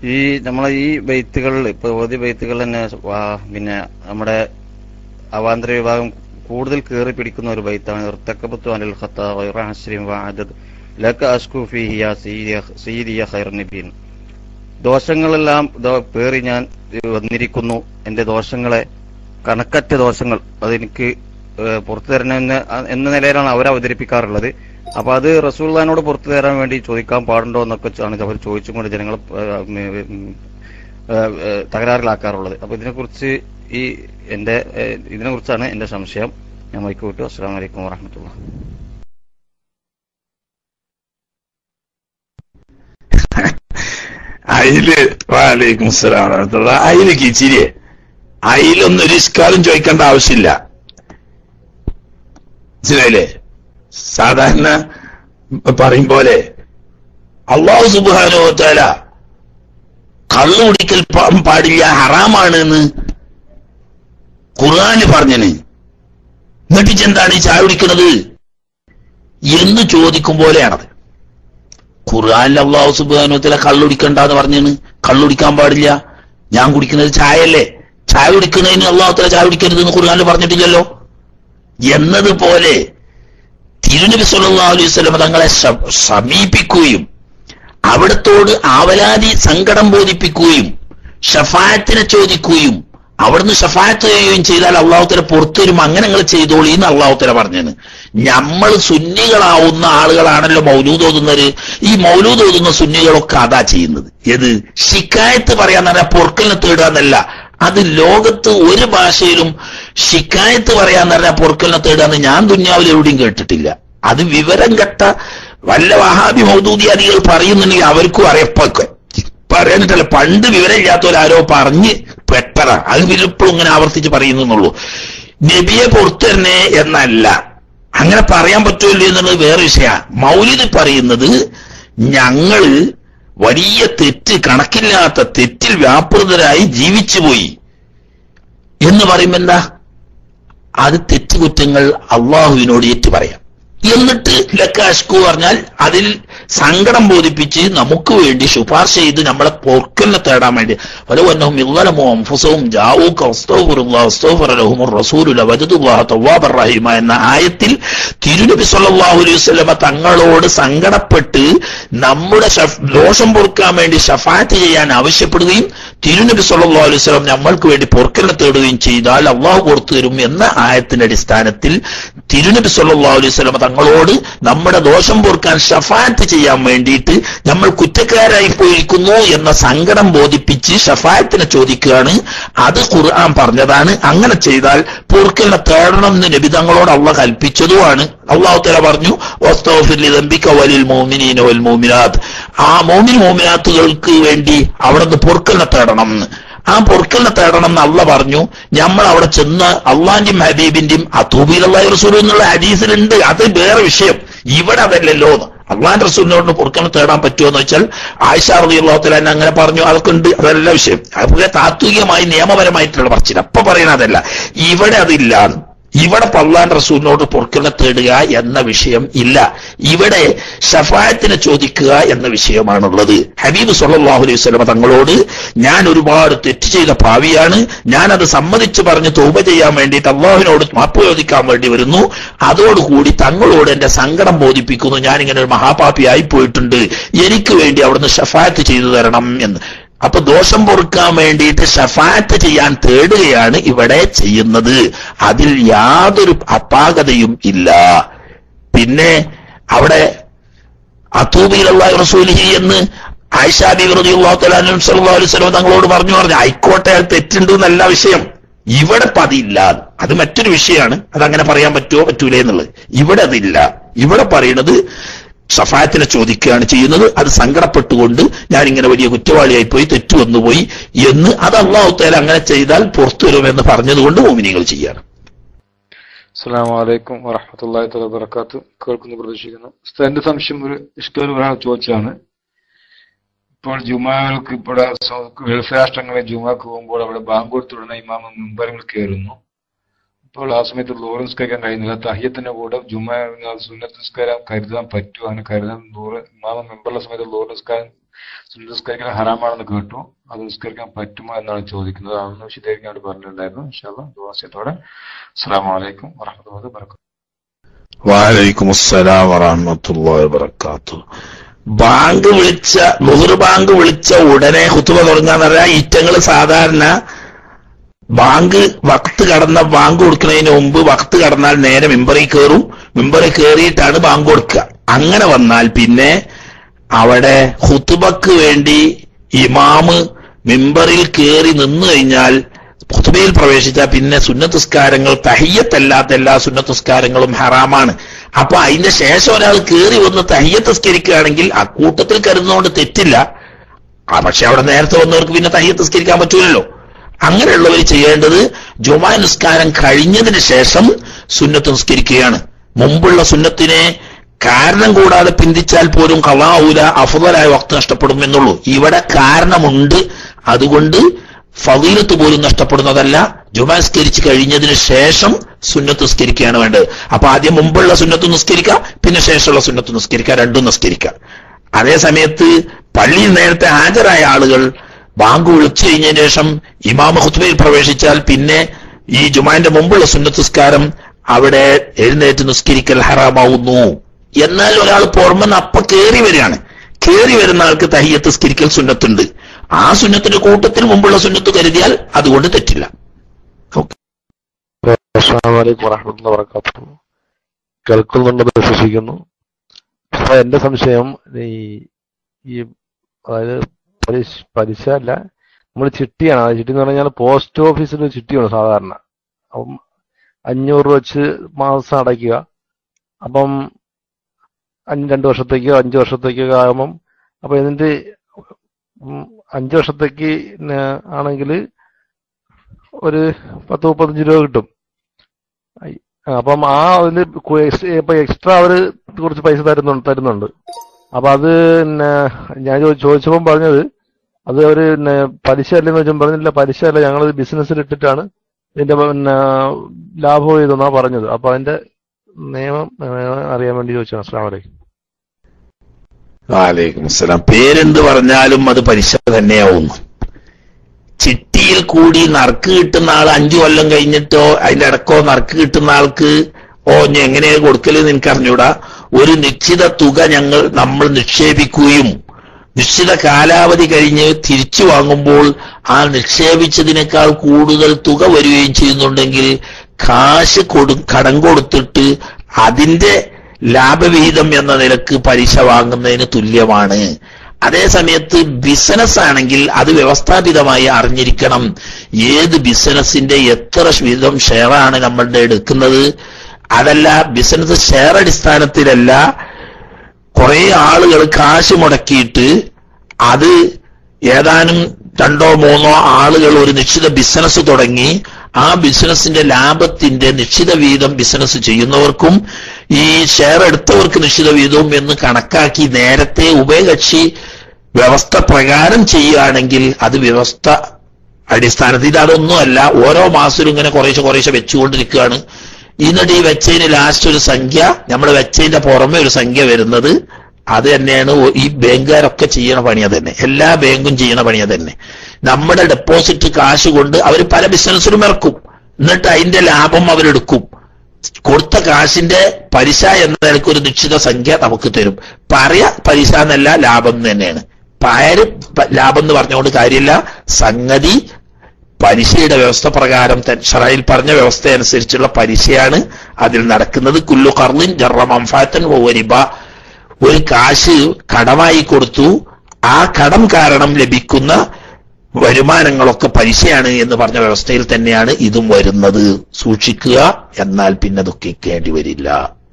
ഈ നമ്മളെ ഈ ബെയ്ത്തുകളിൽ ഇപ്പൊ ഓതി ബെയ്ത്തുകൾ തന്നെ വാ- പിന്നെ നമ്മുടെ അവാന്തര വിഭാഗം കൂടുതൽ കയറി പിടിക്കുന്ന ഒരു ബൈത്താണ് ഇർത്തക്കബത്തു അനിൽ ഖത്താ ഗൈറ ഹസ്രിൻ വഅദദ് ലക അസ്കു ഫീഹി യാ സയ്യിദിയ- സയ്യിദിയ ഖൈർ നബീൻ ദോഷങ്ങളെല്ലാം ദോ പേറി ഞാൻ വന്നിരിക്കുന്നു എന്റെ ദോഷങ്ങളെ കണക്കറ്റ ദോഷങ്ങൾ അതെനിക്ക് ഏഹ്, പുറത്തു തരണമെന്ന് അ- എന്ന നിലയിലാണ് അവർ അവതരിപ്പിക്കാറുള്ളത് അപ്പൊ അത് റസൂള്ളഹാനോട് പുറത്തു തരാൻ വേണ്ടി ചോദിക്കാൻ പാടുണ്ടോ എന്നൊക്കെ ആണ് അവർ ചോദിച്ചുകൊണ്ട് ജനങ്ങളെ ഏഹ്, ഉം, ഉം, ഏഹ്, ഏഹ്, തകരാറിലാക്കാറുള്ളത് അപ്പൊ ഇതിനെക്കുറിച്ച് ഈ എന്റെ ഏഹ്, ഇതിനെക്കുറിച്ചാണ് എന്റെ സംശയം ഞാൻ മൈക്ക് വിട്ടു അസ്സാം വലൈക്കും വാഹമത്തുള്ള അയില് വാലൈക്കും അസ്സലാം വറഹ്മത്തുള്ളാഹി. അയില് കിച്ചിരിയെ അയിലൊന്നും ഒരു ഇസ്കാലും ചോദിക്കേണ്ട ആവശ്യമില്ല മനസ്സിലായില്ലേ സാധാരണ പറയും പോലെ അള്ളാഹു സുബാനോ തല കള്ളു കുടിക്കൽ പ- പാടില്ല ഹറാമാണ് എന്ന് ഖുർആാന് പറഞ്ഞന് എന്നിട്ട് എന്താണ് ഈ ചായ കുടിക്കുന്നത് എന്ന് ചോദിക്കും പോലെയാണത് ഖുർആാനിൽ അള്ളാഹു സുബാനുത്തിലെ കള്ളുടിക്കണ്ടെന്ന് പറഞ്ഞാണ് കള്ളുടിക്കാൻ പാടില്ല ഞാൻ കുടിക്കുന്നത് ചായയല്ലേ ചായ കുടിക്കുന്നതിന് അള്ളാഹുത്തല ചായ കുടിക്കരുത് എന്ന് ഖുർആാനിൽ പറഞ്ഞിട്ടില്ലല്ലോ എന്നതുപോലെ തിരുനബി സല്ലല്ലാഹു അലൈഹി വസല്ലം തങ്ങളെ സ- സമീപിക്കുകയും അവിടത്തോട് ആവലാതി സങ്കടം ബോധിപ്പിക്കുകയും ഷഫായത്തിനെ ചോദിക്കുകയും അവിടുന്ന് ഷഫായത്ത് ചെയ്യുകയും ചെയ്താൽ അള്ളാഹുത്തല പുറത്തു വരും അങ്ങനെ നിങ്ങൾ ചെയ്തോളി എന്ന് അള്ളാഹുത്തല പറഞ്ഞത് നമ്മൾ സുന്നികളാവുന്ന ആളുകളാണല്ലോ മൗലൂദ് ഓതുന്നവര് ഈ മൗലൂദ് ഓതുന്ന സുന്നികളൊക്കെ അതാ ചെയ്യുന്നത് ഏത് ശിക്കായത്ത് പറയാൻ പറഞ്ഞാൽ പൊറുക്കലിനെ തേടാന്നല്ല അത് ലോകത്ത് ഒരു ഭാഷയിലും ശിക്കായത്ത് പറയാൻ പറഞ്ഞാൽ പൊറുക്കലിനെ തേടാന്ന് ഞാൻ ദുന്യാവിൽ എവിടെയും കേട്ടിട്ടില്ല അത് വിവരം കെട്ട വല്ല വഹാബി മൗദൂദിയാദികൾ പറയുന്നുണ്ടെങ്കിൽ അവർക്കും അറിയപ്പൊക്കെ പറയാനിട്ടല്ല പണ്ട് വിവരമില്ലാത്തവരാരോ പറഞ്ഞ് പെട്ടതാ അത് വിലപ്പോഴും ഇങ്ങനെ ആവർത്തിച്ച് പറയുന്നുള്ളൂ നബിയെ പുറത്തന്നെ എന്നല്ല അങ്ങനെ പറയാൻ പറ്റുമല്ലോ എന്നുള്ളത് വേറെ വിഷയ മൗലിദ് പറയുന്നത് ഞങ്ങള് വലിയ തെറ്റ് കണക്കില്ലാത്ത തെറ്റിൽ വ്യാപൃതരായി ജീവിച്ചുപോയി എന്ന് പറയുമ്പോ എന്താ അത് തെറ്റുകുറ്റങ്ങൾ അള്ളാഹുവിനോട് ഏറ്റു പറയാം എന്നിട്ട് ലക്കാഷ്കു പറഞ്ഞാൽ അതിൽ സങ്കടം ബോധിപ്പിച്ച് നമുക്ക് വേണ്ടി ശുപാർശ ചെയ്ത് നമ്മളെ പൊർക്കലിനെ തേടാൻ വേണ്ടി വലവന്നഹും ഇല്ലലമോ അംഫുസവും ജാവൂക വസ്തഗ്ഫിറുല്ലാഹ് വസ്തഗ്ഫറ ലഹുമുർ റസൂലു ലവജദുല്ലാഹ തവ്വാബർ റഹീമ എന്ന ആയത്തിൽ തിരുനബി സല്ലല്ലാഹു അലൈഹി വസല്ലമ തങ്ങളോട് സങ്കടപ്പെട്ട് നമ്മുടെ ഷഫ്- ദോഷം പൊറുക്കാൻ വേണ്ടി ഷഫാത്ത് ചെയ്യാൻ ആവശ്യപ്പെടുകയും തിരുനബി സല്ലല്ലാഹു അലൈഹി വസല്ലം നമ്മൾക്ക് വേണ്ടി പൊറുക്കലിനെ തേടുകയും ചെയ്താൽ അള്ളാഹു പുറത്തു തരും എന്ന ആയത്തിന്റെ അടിസ്ഥാനത്തിൽ തിരുനബി സല്ലല്ലാഹു അലൈഹി വസല്ലം തങ്ങളോട് നമ്മുടെ ദോഷം പൊറുക്കാൻ ഷഫാത്ത് ചെയ്യാൻ വേണ്ടിയിട്ട് നമ്മൾ കുറ്റക്കാരായി പോയിരിക്കുന്നു എന്ന സങ്കടം ബോധിപ്പിച്ച് ഷഫായത്തിനെ ചോദിക്കുകയാണ് അത് ഖുർആൻ പറഞ്ഞതാണ് അങ്ങനെ ചെയ്താൽ പൊറുക്കലിനെ തേടണം എന്ന് നബി തങ്ങളോട് അള്ള കൽപ്പിച്ചതുമാണ് അള്ളാഹു തല പറഞ്ഞു "വസ്തഗ്ഫിർ ലിദംബിക വലിൽ മോമിനീന വൽ മോമിനാത്ത് ആ മോമിൻ മോമിനാത്തുകൾക്ക് വേണ്ടി അവിടെ നിന്ന് പൊറുക്കലിനെ തേടണം എന്ന് ആ പൊറുക്കലിനെ തേടണം എന്ന് അള്ള പറഞ്ഞു നമ്മൾ അവിടെ ചെന്ന് അള്ളാന്റെയും ഹബീബിന്റെയും അത്തൂബിലുള്ള റസൂൽ എന്നുള്ള ഹദീസിലുണ്ട് അത് വേറെ വിഷയം ഇവിടെ അതല്ലല്ലോ എന്ന്. അള്ളാന്റെ റസൂലിനോട് പൊറുക്കലിനെ തേടാൻ പറ്റുമോ എന്ന് വെച്ചാൽ ആയിഷ റബി അള്ളാഹുത്തല അങ്ങനെ പറഞ്ഞു അതൊക്കെ ഉണ്ട് അതല്ല വിഷയം അതുപോലെ താത്വികമായി നിയമപരമായിട്ടുള്ള പറച്ചിൽ അപ്പൊ പറയുന്നത് അതല്ല ഇവിടെ അതില്ല ഇവിടെ പള്ളാൻ റസൂലിനോട് പൊറുക്കലിനെ തേടുക എന്ന വിഷയം ഇല്ല ഇവിടെ ഷഫായത്തിനെ ചോദിക്കുക എന്ന വിഷയമാണുള്ളത് ഹബീബ് സല്ലല്ലാഹു അലൈഹി വസല്ലമ തങ്ങളോട് ഞാൻ ഒരുപാട് തെറ്റ് ചെയ്ത ഭാവിയാണ് ഞാൻ അത് സമ്മതിച്ച് പറഞ്ഞ് തൗബ ചെയ്യാൻ വേണ്ടിയിട്ട് അള്ളാഹുവിനോട് മാപ്പ് ചോദിക്കാൻ വേണ്ടി വരുന്നു അതോടുകൂടി തങ്ങളോട് എന്റെ സങ്കടം ബോധിപ്പിക്കുന്നു ഞാൻ ഇങ്ങനെ ഒരു മഹാപാപിയായി പോയിട്ടുണ്ട് എനിക്ക് വേണ്ടി അവിടുന്ന് ഷഫായത്ത് ചെയ്തു തരണം എന്ന് അപ്പൊ ദോഷം പൊറുക്കാൻ വേണ്ടിയിട്ട് ഷഫാത്ത് ചെയ്യാൻ തേടുകയാണ് ഇവിടെ ചെയ്യുന്നത് അതിൽ യാതൊരു അപാകതയും ഇല്ല പിന്നെ അവിടെ അത്തൂബിയിലുള്ള റസൂലിഹി എന്ന് ആയിഷാബി അലൈവലം തങ്ങളോട് പറഞ്ഞു പറഞ്ഞു ആയിക്കോട്ടെ അത് തെറ്റുണ്ട് എന്നല്ല വിഷയം ഇവിടെ ഇപ്പൊ അതില്ല അത് മറ്റൊരു വിഷയമാണ് അതങ്ങനെ പറയാൻ പറ്റുമോ പറ്റൂലേ എന്നുള്ളത് ഇവിടെ അതില്ല ഇവിടെ പറയുന്നത് സഫായത്തിനെ ചോദിക്കുകയാണ് ചെയ്യുന്നത് അത് സങ്കടപ്പെട്ടുകൊണ്ട് ഞാൻ ഇങ്ങനെ വലിയ കുറ്റവാളിയായി പോയി തെറ്റു വന്നുപോയി എന്ന് അത് അള്ളാഹുത്തേല അങ്ങനെ ചെയ്താൽ പുറത്തു വരുമെന്ന് പറഞ്ഞതുകൊണ്ട് മോമിനികൾ ചെയ്യാണ് അസ്സാം വലൈക്കും വറഹമത്തല്ലാഹി തല വബർക്കാത്തു കേൾക്കുന്നു പ്രതീക്ഷിക്കുന്നു ഉസ്താദ്, എന്റെ സംശയം ഒരു ഇഷ്ടം ഒരാൾ ചോദിച്ചാണ് ഇപ്പോൾ ജുമാകൾക്ക് ഇവിടെ സൗ- ഗൾഫ് രാഷ്ട്രങ്ങളിൽ ജുമാക്ക് പോകുമ്പോൾ അവിടെ ബാങ്ക് കൊടുത്തുടനെ ഇമാമ മുമ്പരങ്ങൾ കയറുന്നു ഇപ്പോൾ ആ സമയത്ത് ലോറ് നിസ്കരിക്കാൻ കഴിയുന്നില്ല തഹിയത്തിന്റെ കൂടെ ജുമ സുന്നത്ത് നിസ്കാരം കരുതാൻ പറ്റുമോ അങ്ങനെ കരുതാൻ ലോറ് ഇമാമ മെമ്പറുള്ള സമയത്ത് ലോറ് നിസ്കാരം സുന്നത്ത് നിസ്കരിക്കാൻ ഹറാമാണെന്ന് കേട്ടു അത് നിസ്കരിക്കാൻ പറ്റുമോ എന്നാണ് ചോദിക്കുന്നത് അതൊന്ന് വിശദീകരിക്കാൻ വേണ്ടി പറഞ്ഞിട്ടുണ്ടായിരുന്നു ഇൻഷാല്ലാ ദുവാസ്യത്തോടെ അസ്സാം വലൈക്കും വറഹമത്തുള്ളാഹി വബറകാതുഹു വാലൈക്കും അസ്സലാം വറഹമത്തുള്ളാഹി വബറകാത്തു ബാങ്ക് വിളിച്ച ലുഹർ ബാങ്ക് വിളിച്ച ഉടനെ ഹുത്തുബ തുടങ്ങാന്ന് പറഞ്ഞാൽ ഇറ്റങ്ങൾ സാധാരണ ബാങ്ക് വക്ത് കടന്ന ബാങ്ക് കൊടുക്കുന്നതിന് മുമ്പ് വക്ത് കടന്നാൽ നേരെ മെമ്പറിൽ കയറും മെമ്പറിൽ കയറിയിട്ടാണ് ബാങ്ക് കൊടുക്കുക അങ്ങനെ വന്നാൽ പിന്നെ അവിടെ ഹുത്തുബക്ക് വേണ്ടി ഇമാമ് മെമ്പറിൽ കയറി നിന്നു കഴിഞ്ഞാൽ ഖുതുബയിൽ പ്രവേശിച്ചാൽ പിന്നെ സുന്നത്തുസ്കാരങ്ങൾ തഹിയത്തല്ലാത്ത എല്ലാ സുന്നത്തുസ്കാരങ്ങളും ഹറാമാണ് അപ്പൊ അതിന്റെ ശേഷം ഒരാൾ കയറി വന്ന് തഹിയത്തസ്കരിക്കുകയാണെങ്കിൽ ആ കൂട്ടത്തിൽ കരുതുന്നതുകൊണ്ട് തെറ്റില്ല ആ പക്ഷെ അവിടെ നേരത്തെ വന്നവർക്ക് പിന്നെ തഹിയത്തസ്കരിക്കാൻ പറ്റൂലല്ലോ അങ്ങനെയുള്ളവർ ചെയ്യേണ്ടത് ജുമാ നിസ്കാരം കഴിഞ്ഞതിന് ശേഷം സുന്നത്ത് നിസ്കരിക്കുകയാണ് മുമ്പുള്ള സുന്നത്തിനെ കാരണം കൂടാതെ പിന്തിച്ചാൽ പോലും കളാവൂല അഫുതലായ വക്ത് നഷ്ടപ്പെടും എന്നുള്ളൂ ഇവിടെ കാരണമുണ്ട് അതുകൊണ്ട് ഫവീലത്ത് പോലും നഷ്ടപ്പെടുന്നതല്ല ജുമാ നിസ്കരിച്ച് കഴിഞ്ഞതിന് ശേഷം സുന്നത്ത് നിസ്കരിക്കുകയാണ് വേണ്ടത് അപ്പൊ ആദ്യം മുമ്പുള്ള സുന്നത്ത് നിസ്കരിക്കുക പിന്നെ ശേഷമുള്ള സുന്നത്ത് നിസ്കരിക്കുക രണ്ടും നിസ്കരിക്കുക അതേ സമയത്ത് പള്ളിയിൽ നേരത്തെ ഹാജരായ ആളുകൾ ബാങ്ക് വിളിച്ചു കഴിഞ്ഞതിന് ശേഷം ഇമാമ ഹുത്ബയിൽ പ്രവേശിച്ചാൽ പിന്നെ ഈ ജുമാന്റെ മുമ്പുള്ള സുന്നത്തുസ്കാരം അവിടെ എഴുന്നേറ്റ് നിസ്കരിക്കൽ ഹറാമാവുന്നു എന്നാൽ ഒരാൾ പുറമെന്ന് അപ്പ കയറി വരികയാണ് കയറി വരുന്ന ആൾക്ക് തഹിയത്ത് സ്കരിക്കൽ സുന്നത്തുണ്ട് ആ സുന്നത്തിന്റെ കൂട്ടത്തിൽ മുമ്പുള്ള സുന്നത്ത് കരുതിയാൽ അതുകൊണ്ട് തെറ്റില്ല ഓക്കെ അസ്സാം വലൈക്കും വറഹമത്തുള്ള വർക്കാത്തു കേൾക്കുന്നുണ്ടെന്ന് വിശ്വസിക്കുന്നു അപ്പൊ എന്റെ സംശയം ഈ ഈ അതായത് പലിശ പലിശ അല്ല നമ്മൾ ചിട്ടിയാണ് ആ ചിട്ടി എന്ന് പറഞ്ഞാൽ പോസ്റ്റ് ഓഫീസിൽ ഒരു ചിട്ടിയാണ് സാധാരണ അപ്പം അഞ്ഞൂറ് രൂപ വെച്ച് മാസം അടയ്ക്കുക അപ്പം അഞ്ച് രണ്ട് വർഷത്തേക്കോ അഞ്ച് വർഷത്തേക്കോ ആകുമ്പം അപ്പൊ ഇതിന്റെ ഉം, അഞ്ച് വർഷത്തേക്ക് ആണെങ്കിൽ ഒരു പത്ത് മുപ്പത്തഞ്ച് രൂപ കിട്ടും ഐ, ആ, അപ്പം ആ അതില് കു- എക്സ്- ഇപ്പൊ എക്സ്ട്രാ അവര് കുറച്ച് പൈസ തരുന്നുണ്ട് തരുന്നുണ്ട് അപ്പൊ അത് പിന്നെ ഞാൻ ചോ- ചോദിച്ചപ്പം പറഞ്ഞത് അത് അവര് പിന്നെ പലിശ അല്ലെന്ന് വെച്ചാൽ പറഞ്ഞില്ല പലിശ അല്ല ഞങ്ങൾ ബിസിനസ്സിൽ ഇട്ടിട്ടാണ് ഇതിന്റെ പിന്നെ ലാഭം ചെയ്തെന്നാ പറഞ്ഞത് അപ്പൊ അതിന്റെ നിയമം ഏ, അറിയാൻ വേണ്ടി ചോദിച്ചാണ് അസ്ലാം വലൈക്കും വാലേക്കും അസ്സലാം പേരെന്ത് പറഞ്ഞാലും അത് പലിശ തന്നെയാവുന്നു ചിട്ടിയിൽ കൂടി നറുക്ക് കിട്ടുന്ന ആൾ അഞ്ചു കൊല്ലം കഴിഞ്ഞിട്ടോ അതിന്റെ ഇടക്കോ നറുക്ക് കിട്ടുന്ന ആൾക്ക് ഓ ഇനി എങ്ങനെയാ കൊടുക്കല് നിനക്ക് അറിഞ്ഞൂടാ ഒരു നിശ്ചിത തുക ഞങ്ങൾ നമ്മൾ നിക്ഷേപിക്കുകയും നിശ്ചിത കാലാവധി കഴിഞ്ഞ് തിരിച്ചു വാങ്ങുമ്പോൾ ആ നിക്ഷേപിച്ചതിനേക്കാൾ കൂടുതൽ തുക വരികയും ചെയ്യുന്നുണ്ടെങ്കിൽ കാശ് കൊടു കടം കൊടുത്തിട്ട് അതിന്റെ ലാഭവിഹിതം എന്ന നിലക്ക് പലിശ വാങ്ങുന്നതിന് തുല്യമാണ് അതേ സമയത്ത് ബിസിനസ് ആണെങ്കിൽ അത് വ്യവസ്ഥാപിതമായി അറിഞ്ഞിരിക്കണം ഏത് ബിസിനസിന്റെ എത്ര വീതം ഷെയറാണ് നമ്മളുടെ എടുക്കുന്നത് അതല്ല ബിസിനസ് ഷെയർ അടിസ്ഥാനത്തിലല്ല കുറെ ആളുകൾ കാശ് മുടക്കിയിട്ട് അത് ഏതാനും രണ്ടോ മൂന്നോ ആളുകൾ ഒരു നിശ്ചിത ബിസിനസ് തുടങ്ങി ആ ബിസിനസിന്റെ ലാഭത്തിന്റെ നിശ്ചിത വീതം ബിസിനസ് ചെയ്യുന്നവർക്കും ഈ ഷെയർ എടുത്തവർക്ക് നിശ്ചിത വീതവും എന്ന് കണക്കാക്കി നേരത്തെ ഉഭയകക്ഷി വ്യവസ്ഥ പ്രകാരം ചെയ്യുകയാണെങ്കിൽ അത് വ്യവസ്ഥ അടിസ്ഥാനത്തിൽ ഇത് അതൊന്നുമല്ല ഓരോ മാസവും ഇങ്ങനെ കുറേശ്ശെ കുറേശ്ശെ വെച്ചുകൊണ്ടിരിക്കുകയാണ് എന്നിട്ട് ഈ വെച്ചതിന് ലാസ്റ്റ് ഒരു സംഖ്യ നമ്മൾ വെച്ചതിന്റെ പുറമെ ഒരു സംഖ്യ വരുന്നത് അത് തന്നെയാണ് ഒ- ഈ ബാങ്കുകാരൊക്കെ ചെയ്യണ പണി അത് തന്നെ എല്ലാ ബാങ്കും ചെയ്യണ പണി അത് തന്നെ നമ്മുടെ ഡെപ്പോസിറ്റ് കാശ് കൊണ്ട് അവർ പല ബിസിനസ്സിലും ഇറക്കും എന്നിട്ട് അതിന്റെ ലാഭം അവരെടുക്കും കൊടുത്ത കാശിന്റെ പലിശ എന്ന നിലയ്ക്ക് ഒരു നിശ്ചിത സംഖ്യ നമുക്ക് തരും പറയാ പലിശ എന്നല്ല ലാഭം എന്ന് തന്നെയാണ് പാര് പ- ലാഭം എന്ന് പറഞ്ഞുകൊണ്ട് കാര്യമില്ല സംഗതി പലിശയുടെ വ്യവസ്ഥ പ്രകാരം ത- ഷറയിൽ പറഞ്ഞ വ്യവസ്ഥ അനുസരിച്ചുള്ള പലിശയാണ് അതിൽ നടക്കുന്നത് കുല്ലു കർലിൻ ജറ മംഫാത്തൻ റിബ ഒരു കാശ് കടമായി കൊടുത്തു ആ കടം കാരണം ലഭിക്കുന്ന വരുമാനങ്ങളൊക്കെ പലിശയാണ് എന്ന് പറഞ്ഞ വ്യവസ്ഥയിൽ തന്നെയാണ് ഇതും വരുന്നത് സൂക്ഷിക്കുക എന്നാൽ പിന്നെ ദുഃഖിക്കേണ്ടി വരില്ല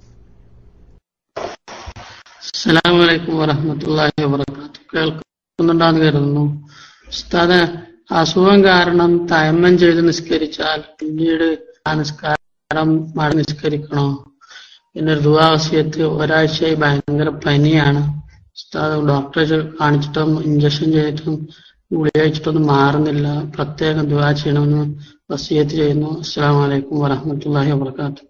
അസ്സലാമു അലൈക്കും വറഹ്മത്തുള്ളാഹി വബറകാതുഹു കേൾക്കുന്നുണ്ടാന്ന് കരുതുന്നു ഉസ്താദ് അസുഖം കാരണം തയമ്മം ചെയ്ത് നിസ്കരിച്ചാൽ പിന്നീട് ആ നിസ്കാരം മഴ നിസ്കരിക്കണോ പിന്നെ ഒരു ദുവാവസ്യത്ത് ഒരാഴ്ചയായി ഭയങ്കര പനിയാണ് ഉസ്താദ് ഡോക്ടറെ ചെ- കാണിച്ചിട്ടും ഇഞ്ചക്ഷൻ ചെയ്തിട്ടും ഗുളിക കഴിച്ചിട്ടൊന്നും മാറുന്നില്ല പ്രത്യേകം ദുആ ചെയ്യണമെന്ന് വസിയത്ത് ചെയ്യുന്നു അസ്സാം വലൈക്കും വറഹമത്തല്ലാഹി വാബർക്കാത്തു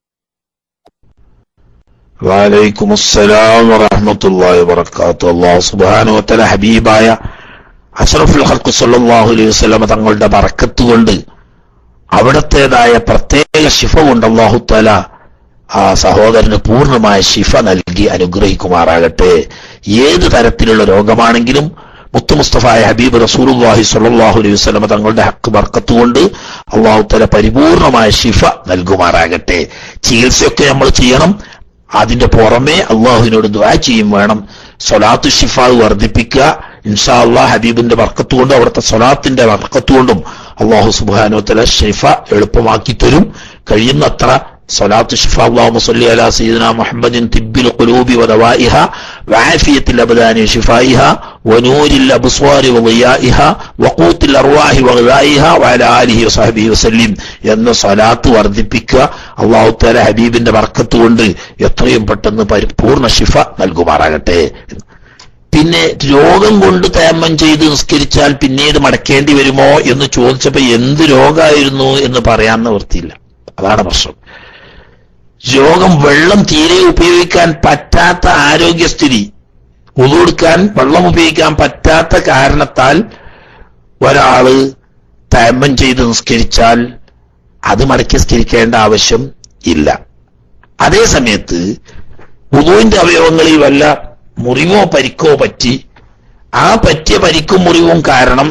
വലൈക്കും അസ്സലാം വറഹ്മത്തുള്ളാഹി വബറകാതുഹു അല്ലാഹു സുബ്ഹാനഹു വതആല ഹബീബായ അഷ്റഫുൽ ഖൽഖ് സല്ലല്ലാഹു അലൈഹി വസല്ലം തങ്ങളുടെ ബറക്കത്ത് കൊണ്ട് അവിടത്തേതായ പ്രത്യേക ശിഫ കൊണ്ട് അല്ലാഹു തആല ആ സഹോദരന് പൂർണ്ണമായ ശിഫ നൽകി അനുഗ്രഹിക്കുമാറാകട്ടെ ഏത് തരത്തിലുള്ള രോഗമാണെങ്കിലും മുത്തു മുസ്തഫായ ഹബീബ് റസൂലുള്ളാഹി സ്വല്ലല്ലാഹു അലൈഹി വസല്ലം തങ്ങളുടെ ഹക്ക് ബർക്കത്ത് കൊണ്ട് അള്ളാഹു തആല പരിപൂർണമായ ശിഫ നൽകുമാറാകട്ടെ ചികിത്സയൊക്കെ നമ്മൾ ചെയ്യണം അതിന്റെ പുറമെ അള്ളാഹുവിനോട് ദുആ ചെയ്യും വേണം സൊലാത്തു ഷിഫ വർദ്ധിപ്പിക്കുക ഇൻഷാ അള്ളാഹ് ഹബീബിന്റെ വർക്കത്ത് കൊണ്ടും അവിടുത്തെ സൊലാത്തിന്റെ വർക്കത്ത് കൊണ്ടും അള്ളാഹു സുബാനോ തല ഷിഫ എളുപ്പമാക്കി തരും കഴിയുന്നത്ര صلاة الشفاء اللهم صل على سيدنا محمد طب القلوب ودوائها وعافية الأبدان وشفائها ونور الأبصار وضيائها وقوت الأرواح وغذائها وعلى آله وصحبه وسلم എന്ന സ്വലാത്ത് വർദ്ധിപ്പിക്കുക അള്ളാഹു താല ഹബീബിന്റെ വർക്കത്ത് കൊണ്ട് എത്രയും പെട്ടെന്ന് പരിപൂർണ ശിഫ നൽകുമാറാകട്ടെ പിന്നെ രോഗം കൊണ്ട് തേമ്മം ചെയ്ത് നിസ്കരിച്ചാൽ പിന്നീട് മടക്കേണ്ടി വരുമോ എന്ന് ചോദിച്ചപ്പോ എന്ത് രോഗമായിരുന്നു എന്ന് പറയാൻ നിവൃത്തിയില്ല അതാണ് പ്രശ്നം രോഗം വെള്ളം തീരെ ഉപയോഗിക്കാൻ പറ്റാത്ത ആരോഗ്യസ്ഥിതി ഉതുകൊടുക്കാൻ വെള്ളം ഉപയോഗിക്കാൻ പറ്റാത്ത കാരണത്താൽ ഒരാള് തയമ്മം ചെയ്ത് നിസ്കരിച്ചാൽ അത് മടക്കി സ്കരിക്കേണ്ട ആവശ്യം ഇല്ല അതേ സമയത്ത് ഉതുവിന്റെ അവയവങ്ങളിൽ വല്ല മുറിവോ പരിക്കോ പറ്റി ആ പറ്റിയ പരിക്കും മുറിവും കാരണം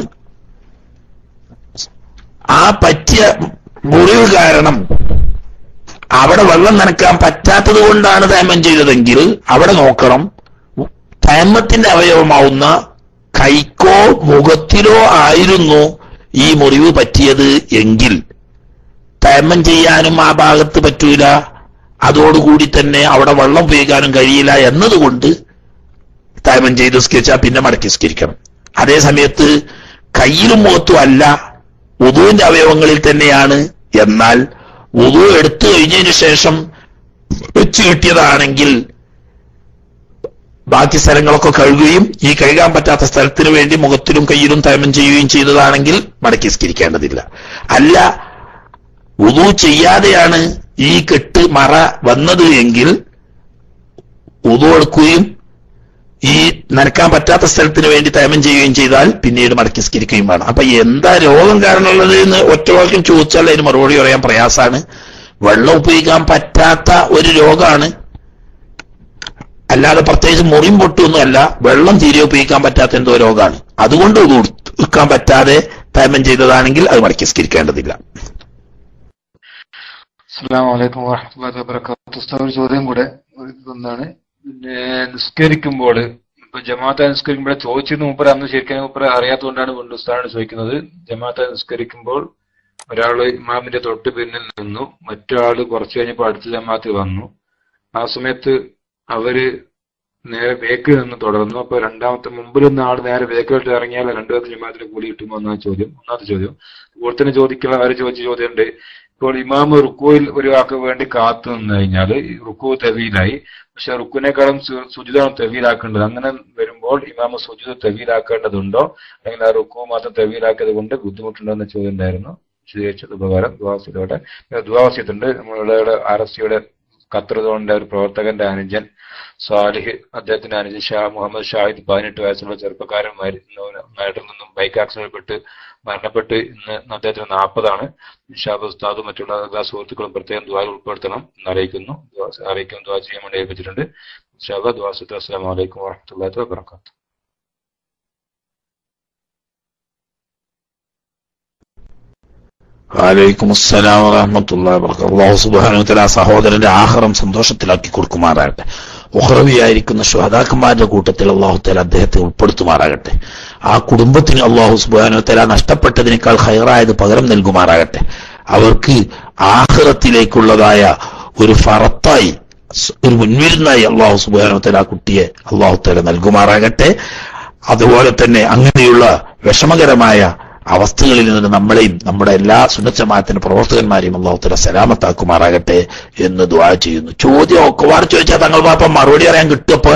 ആ പറ്റിയ മുറിവ് കാരണം അവിടെ വെള്ളം നനക്കാൻ പറ്റാത്തത് കൊണ്ടാണ് തേമം ചെയ്തതെങ്കിൽ അവിടെ നോക്കണം തേമത്തിന്റെ അവയവമാവുന്ന കൈക്കോ മുഖത്തിലോ ആയിരുന്നു ഈ മുറിവ് പറ്റിയത് എങ്കിൽ തേമം ചെയ്യാനും ആ ഭാഗത്ത് പറ്റൂല അതോടുകൂടി തന്നെ അവിടെ വെള്ളം ഉപയോഗിക്കാനും കഴിയില്ല എന്നതുകൊണ്ട് തേമം ചെയ്ത് സ്കരിച്ചാൽ പിന്നെ മടക്കി സ്കരിക്കണം അതേ സമയത്ത് കയ്യിലും മുഖത്തും അല്ല ഉതുവിന്റെ അവയവങ്ങളിൽ തന്നെയാണ് എന്നാൽ ഉതു എടുത്തു കഴിഞ്ഞതിന് ശേഷം വെച്ച് കിട്ടിയതാണെങ്കിൽ ബാക്കി സ്ഥലങ്ങളൊക്കെ കഴുകുകയും ഈ കഴുകാൻ പറ്റാത്ത സ്ഥലത്തിന് വേണ്ടി മുഖത്തിലും കയ്യിലും തയമം ചെയ്യുകയും ചെയ്തതാണെങ്കിൽ മടക്കി സ്കരിക്കേണ്ടതില്ല അല്ല ഉതു ചെയ്യാതെയാണ് ഈ കെട്ട് മറ വന്നത് എങ്കിൽ ഉതു എടുക്കുകയും ഈ നനക്കാൻ പറ്റാത്ത സ്ഥലത്തിന് വേണ്ടി തയമം ചെയ്യുകയും ചെയ്താൽ പിന്നീട് മടക്കി സ്കരിക്കുകയും വേണം അപ്പൊ എന്താ രോഗം കാരണമുള്ളത് എന്ന് ഒറ്റ വാക്യം ചോദിച്ചാൽ അതിന് മറുപടി പറയാൻ പ്രയാസാണ് വെള്ളം ഉപയോഗിക്കാൻ പറ്റാത്ത ഒരു രോഗമാണ് അല്ലാതെ പ്രത്യേകിച്ച് മുറിയും പൊട്ടൊന്നും അല്ല വെള്ളം തീരെ ഉപയോഗിക്കാൻ പറ്റാത്ത എന്തോ രോഗമാണ് അതുകൊണ്ട് ഇത് എടുക്കാൻ പറ്റാതെ തയമം ചെയ്തതാണെങ്കിൽ അത് മടക്കി സ്കരിക്കേണ്ടതില്ല അസ്സാം വലൈക്കും വാഹമത്തുള്ളാഹി വബറകാതുഹു ഉസ്താദ് ഒരു ചോദ്യം കൂടെ ഒന്നാണ് പിന്നെ നിസ്കരിക്കുമ്പോൾ ഇപ്പൊ ജമാഅത്ത് നിസ്കരിക്കുമ്പോൾ ചോദിച്ചത് മൂപ്പർ അന്ന് ശരിക്കും മൂപ്പർ അറിയാത്തതുകൊണ്ടാണ് വീണ്ടും ഉസ്താദാണ് ചോദിക്കുന്നത് ജമാഅത്ത് നിസ്കരിക്കുമ്പോൾ ഒരാൾ ഇമാമിന്റെ തൊട്ട് പിന്നിൽ നിന്നു മറ്റൊരാൾ കുറച്ചു കഴിഞ്ഞപ്പോൾ അടുത്ത ജമാഅത്ത് വന്നു ആ സമയത്ത് അവര് നേരെ ബേക്കിൽ നിന്ന് തുടർന്നു അപ്പൊ രണ്ടാമത്തെ മുമ്പിൽ നിന്ന് ആൾ നേരെ ബേക്കിലോട്ട് ഇറങ്ങിയാൽ രണ്ടാമത്തെ ജമാഅത്തിന് കൂലി കിട്ടുമോ എന്നാണ് ചോദ്യം ഒന്നാമത്തെ ചോദ്യം അതുപോലെ തന്നെ ചോദിക്കുന്ന അവര് ചോദിച്ച ചോദ്യമുണ്ട് ഇപ്പോൾ ഇമാമ് റുക്കോയിൽ ഒരാൾക്ക് വേണ്ടി കാത്തു നിന്ന് കഴിഞ്ഞാൽ റുക്കു തെവീലായി പക്ഷെ റുക്കുവിനേക്കാളും സുജിതാണ് തെവീലാക്കേണ്ടത് അങ്ങനെ വരുമ്പോൾ ഇമാമ് സുജിത് തെവീലാക്കേണ്ടതുണ്ടോ അല്ലെങ്കിൽ ആ റുക്കു മാത്രം തെവീലാക്കിയത് കൊണ്ട് ബുദ്ധിമുട്ടുണ്ടോ എന്ന ചോദ്യം ഉണ്ടായിരുന്നു വിശദീകരിച്ചത് ഉപകാരം ദ്വാസിയോടെ ദ്വാസിയത്തുണ്ട് നമ്മളുടെ ആർ എസ് സിയുടെ ഖത്തറുകളുടെ ഒരു പ്രവർത്തകന്റെ അനുജൻ സാലിഹ് അദ്ദേഹത്തിന്റെ അനുജൻ ഷാ മുഹമ്മദ് ഷാഹിദ് പതിനെട്ട് വയസ്സുള്ള ചെറുപ്പക്കാരൻ മരിട്ടിൽ നിന്നും ബൈക്ക് ആക്സിഡന്റിൽപ്പെട്ട് മരണപ്പെട്ട് ഇന്ന് അദ്ദേഹത്തിന് നാൽപ്പതാണ് ഷാബ് ഉസ്താദും മറ്റുള്ള എല്ലാ സുഹൃത്തുക്കളും പ്രത്യേകം ദ്വാര ഉൾപ്പെടുത്തണം എന്ന് അറിയിക്കുന്നു അറിയിക്കും ദ്വാ ചെയ്യാൻ വേണ്ടി ഏൽപ്പിച്ചിട്ടുണ്ട് ഷാബ് ദ്വാസുദ്ദ അസ്സാം വലൈക്കും വാഹമത്തല്ലാത്ത വാബർക്കാത്തു വലൈക്കും അസ്സലാം വറഹമത്തുള്ള അള്ളാഹു സുബാനുത്തല സഹോദരന്റെ ആഹാരം സന്തോഷത്തിലാക്കി കൊടുക്കുമാറാകട്ടെ ഉഹ്റവിയായിരിക്കുന്ന ഷുഹദാക്കന്മാരുടെ കൂട്ടത്തിൽ അള്ളാഹു തല അദ്ദേഹത്തെ ഉൾപ്പെടുത്തുമാറാകട്ടെ ആ കുടുംബത്തിന് അള്ളാഹു സുബാനുത്തല നഷ്ടപ്പെട്ടതിനേക്കാൾ ഹൈറായത് പകരം നൽകുമാറാകട്ടെ അവർക്ക് ആഹ്റത്തിലേക്കുള്ളതായ ഒരു ഫറത്തായി ഒരു മുൻവിരുന്നായി അള്ളാഹു സുബാനുത്തല ആ കുട്ടിയെ അള്ളാഹു തല നൽകുമാറാകട്ടെ അതുപോലെ തന്നെ അങ്ങനെയുള്ള വിഷമകരമായ അവസ്ഥകളിൽ നിന്ന് നമ്മളെയും നമ്മുടെ എല്ലാ സുന്നച്ചമാത്തിന്റെ പ്രവർത്തകന്മാരെയും അള്ളാഹുത്തല സലാമത്താക്കുമാറാകട്ടെ എന്ന് ദ്വാ ചെയ്യുന്നു ചോദ്യം ഒക്കെ വാർ ചോദിച്ചാൽ തങ്ങൾ പാപ്പം മറുപടി അറിയാൻ കിട്ടുമപ്പോ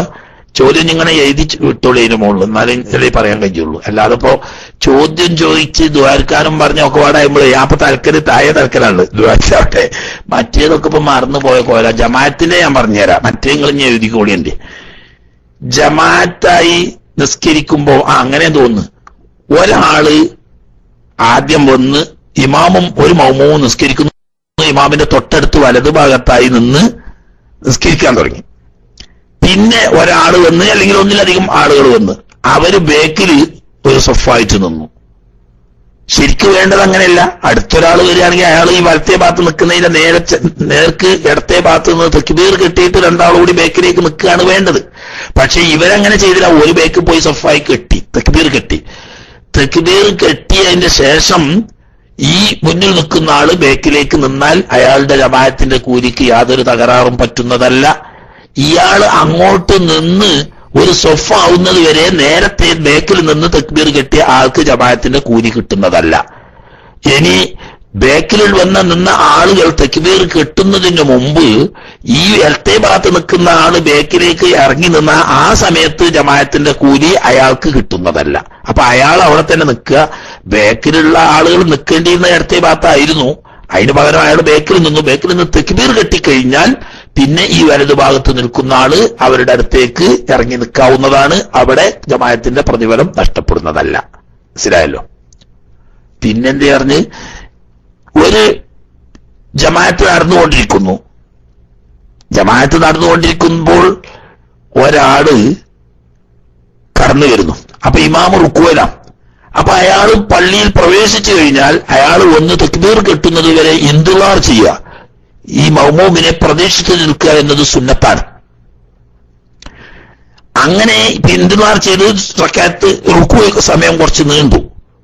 ചോദ്യം ഇങ്ങനെ എഴുതി വിട്ടോളൂ ഇതിന് മുകളിൽ എന്നാലും ഇതിലേ പറയാൻ കഴിയുള്ളൂ അല്ലാതെ ഇപ്പോ ചോദ്യം ചോദിച്ച് ദ്വാരക്കാരും പറഞ്ഞ ഒക്കെ പാടാകുമ്പോഴേ ഞാൻ ഇപ്പൊ തലക്കല് താഴെ തലക്കലാണ് ദ്വാരക്കാവട്ടെ മറ്റേതൊക്കെ ഇപ്പൊ മറന്നു പോയ കോല ജമാഅത്തിന്റെ ഞാൻ പറഞ്ഞുതരാം മറ്റേ നിങ്ങൾ ഞാൻ എഴുതിക്കോളിയുണ്ട് ജമാഅത്തായി നിസ്കരിക്കുമ്പോ ആ അങ്ങനെ തോന്നുന്നു ഒരാള് ആദ്യം വന്ന് ഇമാമും ഒരു മൗമവും നിസ്കരിക്കുന്നു ഇമാമിന്റെ തൊട്ടടുത്ത് വലതുഭാഗത്തായി നിന്ന് നിസ്കരിക്കാൻ തുടങ്ങി പിന്നെ ഒരാൾ വന്ന് അല്ലെങ്കിൽ ഒന്നിലധികം ആളുകൾ വന്ന് അവര് ബേക്കിൽ ഒരു സൊഫായിട്ട് നിന്നു ശരിക്ക് വേണ്ടത് അങ്ങനെയല്ല അടുത്തൊരാൾ വരികയാണെങ്കിൽ അയാൾ ഈ വലത്തെ ഭാഗത്ത് നിൽക്കുന്നതിന്റെ നേരെ ചെ- നേർക്ക് ഇടത്തെ ഭാഗത്ത് നിന്ന് തെക്കുബീർ കെട്ടിയിട്ട് രണ്ടാളും കൂടി ബേക്കിലേക്ക് നിൽക്കുകയാണ് വേണ്ടത് പക്ഷെ ഇവരങ്ങനെ ചെയ്തില്ല ഒരു ബേക്ക് പോയി സൊഫായി കെട്ടി തെക്കുബീർ കെട്ടി തെക്കുബീർ കെട്ടിയതിന്റെ ശേഷം ഈ മുന്നിൽ നിൽക്കുന്ന ആള് ബേക്കിലേക്ക് നിന്നാൽ അയാളുടെ ജമാഅത്തിന്റെ കൂലിക്ക് യാതൊരു തകരാറും പറ്റുന്നതല്ല ഇയാൾ അങ്ങോട്ട് നിന്ന് ഒരു സൊഫ ആവുന്നത് വരെ നേരത്തെ ബേക്കിൽ നിന്ന് തെക്കുബീർ കെട്ടിയ ആൾക്ക് ജമാഅത്തിന്റെ കൂലി കിട്ടുന്നതല്ല ഇനി ബേക്കിൽ വന്ന നിന്ന ആളുകൾ തെക്കുബീർ കെട്ടുന്നതിന് മുമ്പ് ഈ ഇടത്തെ ഭാഗത്ത് നിൽക്കുന്ന ആള് ബേക്കിലേക്ക് ഇറങ്ങി നിന്ന ആ സമയത്ത് ജമാഅത്തിന്റെ കൂലി അയാൾക്ക് കിട്ടുന്നതല്ല അപ്പൊ അയാൾ അവിടെ തന്നെ നിൽക്കുക ബേക്കിലുള്ള ആളുകൾ നിൽക്കേണ്ടിയിരുന്ന ഇടത്തെ ഭാഗത്തായിരുന്നു അതിന് പകരം അയാൾ ബേക്കിൽ നിന്നു ബേക്കിൽ നിന്ന് തെക്കുബീർ കെട്ടിക്കഴിഞ്ഞാൽ പിന്നെ ഈ വലതു ഭാഗത്ത് നിൽക്കുന്ന ആള് അവരുടെ അടുത്തേക്ക് ഇറങ്ങി നിൽക്കാവുന്നതാണ് അവിടെ ജമാഅത്തിന്റെ പ്രതിഫലം നഷ്ടപ്പെടുന്നതല്ല മനസ്സിലായല്ലോ പിന്നെന്ത് പറഞ്ഞ് ഒരു ജമാഅത്ത് നടന്നുകൊണ്ടിരിക്കുന്നു ജമാഅത്ത് നടന്നുകൊണ്ടിരിക്കുമ്പോൾ ഒരാള് കടന്നു വരുന്നു അപ്പൊ ഇമാമ് റുക്കുവലാം അപ്പൊ അയാൾ പള്ളിയിൽ പ്രവേശിച്ചു കഴിഞ്ഞാൽ അയാൾ ഒന്ന് തെക്കുബീർ കെട്ടുന്നത് വരെ ഇന്തുവാർ ചെയ്യുക ഈ മൗമൂമിനെ പ്രതീക്ഷിച്ചു നിൽക്കുക എന്നത് സുന്നത്താണ് അങ്ങനെ ഇന്തുവാർ ചെയ്ത് റക്കാത്ത് റുക്കു സമയം കുറച്ച് നീണ്ടു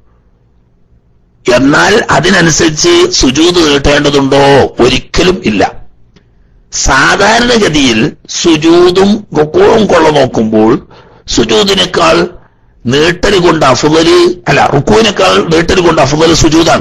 എന്നാൽ അതിനനുസരിച്ച് സുജൂത് നീട്ടേണ്ടതുണ്ടോ ഒരിക്കലും ഇല്ല സാധാരണഗതിയിൽ സുജൂതും റുക്കുവും കൊള്ള നോക്കുമ്പോൾ സുജൂദിനേക്കാൾ നീട്ടൽ കൊണ്ട് അഫുദല് അല്ല റുക്കുവിനേക്കാൾ നീട്ടൽ കൊണ്ട് അഫുദൽ സുജൂതാണ്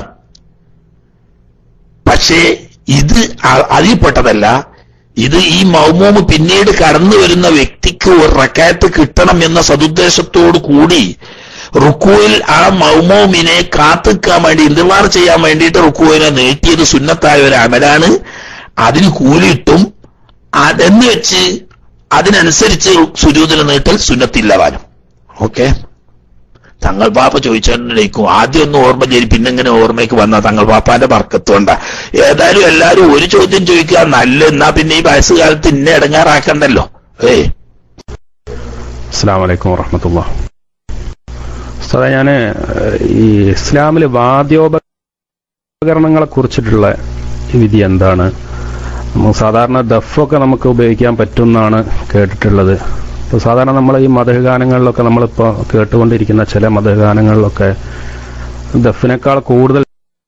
പക്ഷേ ഇത് അ- അതിൽപ്പെട്ടതല്ല ഇത് ഈ മൗമൂമ് പിന്നീട് കടന്നു വരുന്ന വ്യക്തിക്ക് ഒരു റക്കായത്ത് കിട്ടണം എന്ന സതുദ്ദേശത്തോടു കൂടി റുക്കുവിൽ ആ മൗമൂമിനെ കാത്തിക്കാൻ വേണ്ടി ഇന്തിമാർ ചെയ്യാൻ വേണ്ടിയിട്ട് റുക്കുവിനെ നീട്ടിയത് സുന്നത്തായ ഒരു അമലാണ് അതിന് കൂലിയിട്ടും അതെന്ന് വെച്ച് അതിനനുസരിച്ച് സുജൂതിന് നീട്ടൽ സുന്നത്തില്ലവാനും ഓക്കെ തങ്ങൾ പാപ്പ ചോദിച്ചോണ്ടിരിക്കും ആദ്യം ഒന്ന് ഓർമ്മ ചെയ്യും പിന്നെ ഇങ്ങനെ ഓർമ്മയ്ക്ക് വന്ന തങ്ങൾ പാപ്പാന്റെ ബർക്കത്ത് കൊണ്ടാ ഏതായാലും എല്ലാരും ഒരു ചോദ്യം ചോദിക്കുക നല്ല എന്നാ പിന്നെ ഈ വയസ്സുകാലത്ത് ഇന്നെ ഇടങ്ങാറാക്കണ്ടല്ലോ ഏയ് അസ്സാം വലൈക്കും വറഹമത്തുള്ള സാറേ ഞാൻ ഈ ഇസ്ലാമിൽ വാദ്യോപകരണങ്ങളെ കുറിച്ചിട്ടുള്ള വിധി എന്താണ് നമുക്ക് സാധാരണ ദഫൊക്കെ നമുക്ക് ഉപയോഗിക്കാൻ പറ്റുമെന്നാണ് കേട്ടിട്ടുള്ളത് ഇപ്പോൾ സാധാരണ നമ്മൾ ഈ മതഗാനങ്ങളിലൊക്കെ നമ്മളിപ്പോൾ കേട്ടുകൊണ്ടിരിക്കുന്ന ചില മതഗാനങ്ങളിലൊക്കെ ദഫിനേക്കാൾ കൂടുതൽ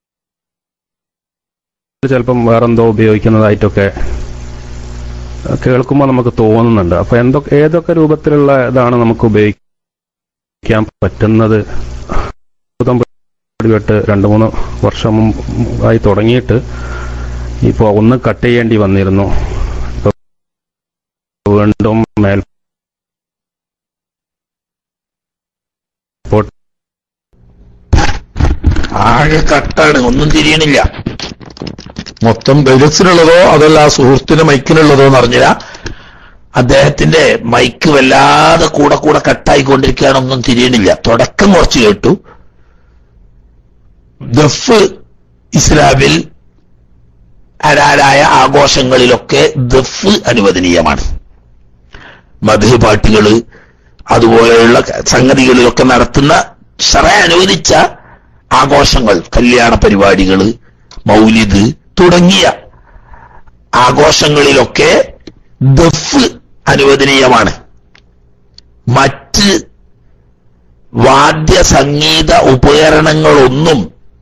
ചിലപ്പം വേറെന്തോ ഉപയോഗിക്കുന്നതായിട്ടൊക്കെ കേൾക്കുമ്പോൾ നമുക്ക് തോന്നുന്നുണ്ട് അപ്പൊ എന്തൊക്കെ ഏതൊക്കെ രൂപത്തിലുള്ള ഇതാണ് നമുക്ക് ഉപയോഗിക്കാൻ പറ്റുന്നത് ഭൂതം പിടിപെട്ട് രണ്ട് മൂന്ന് വർഷം മുമ്പ് ആയി തുടങ്ങിയിട്ട് ഇപ്പോ ഒന്ന് കട്ട് ചെയ്യേണ്ടി വന്നിരുന്നു ഇപ്പൊ വീണ്ടും മേൽ ആകെ കട്ടാണ് ഒന്നും തിരിയണില്ല മൊത്തം ബെലസിനുള്ളതോ അതല്ല ആ സുഹൃത്തിന് മൈക്കിനുള്ളതോ എന്ന് അറിഞ്ഞില്ല അദ്ദേഹത്തിന്റെ മൈക്ക് വല്ലാതെ കൂടെ കൂടെ കട്ടായിക്കൊണ്ടിരിക്കുകയാണൊന്നും തിരിയണില്ല തുടക്കം കുറച്ച് കേട്ടു ദഫ് ഇസ്ലാമിൽ ഹലാലായ ആഘോഷങ്ങളിലൊക്കെ ദഫ് അനുവദനീയമാണ് മധു പാട്ടുകള് അതുപോലെയുള്ള സംഗതികളിലൊക്കെ നടത്തുന്ന ഷറ അനുവദിച്ച ആഘോഷങ്ങൾ കല്യാണ പരിപാടികള് മൗലിദ് തുടങ്ങിയ ആഘോഷങ്ങളിലൊക്കെ ദഫ് അനുവദനീയമാണ് മറ്റ് വാദ്യ സംഗീത ഉപകരണങ്ങളൊന്നും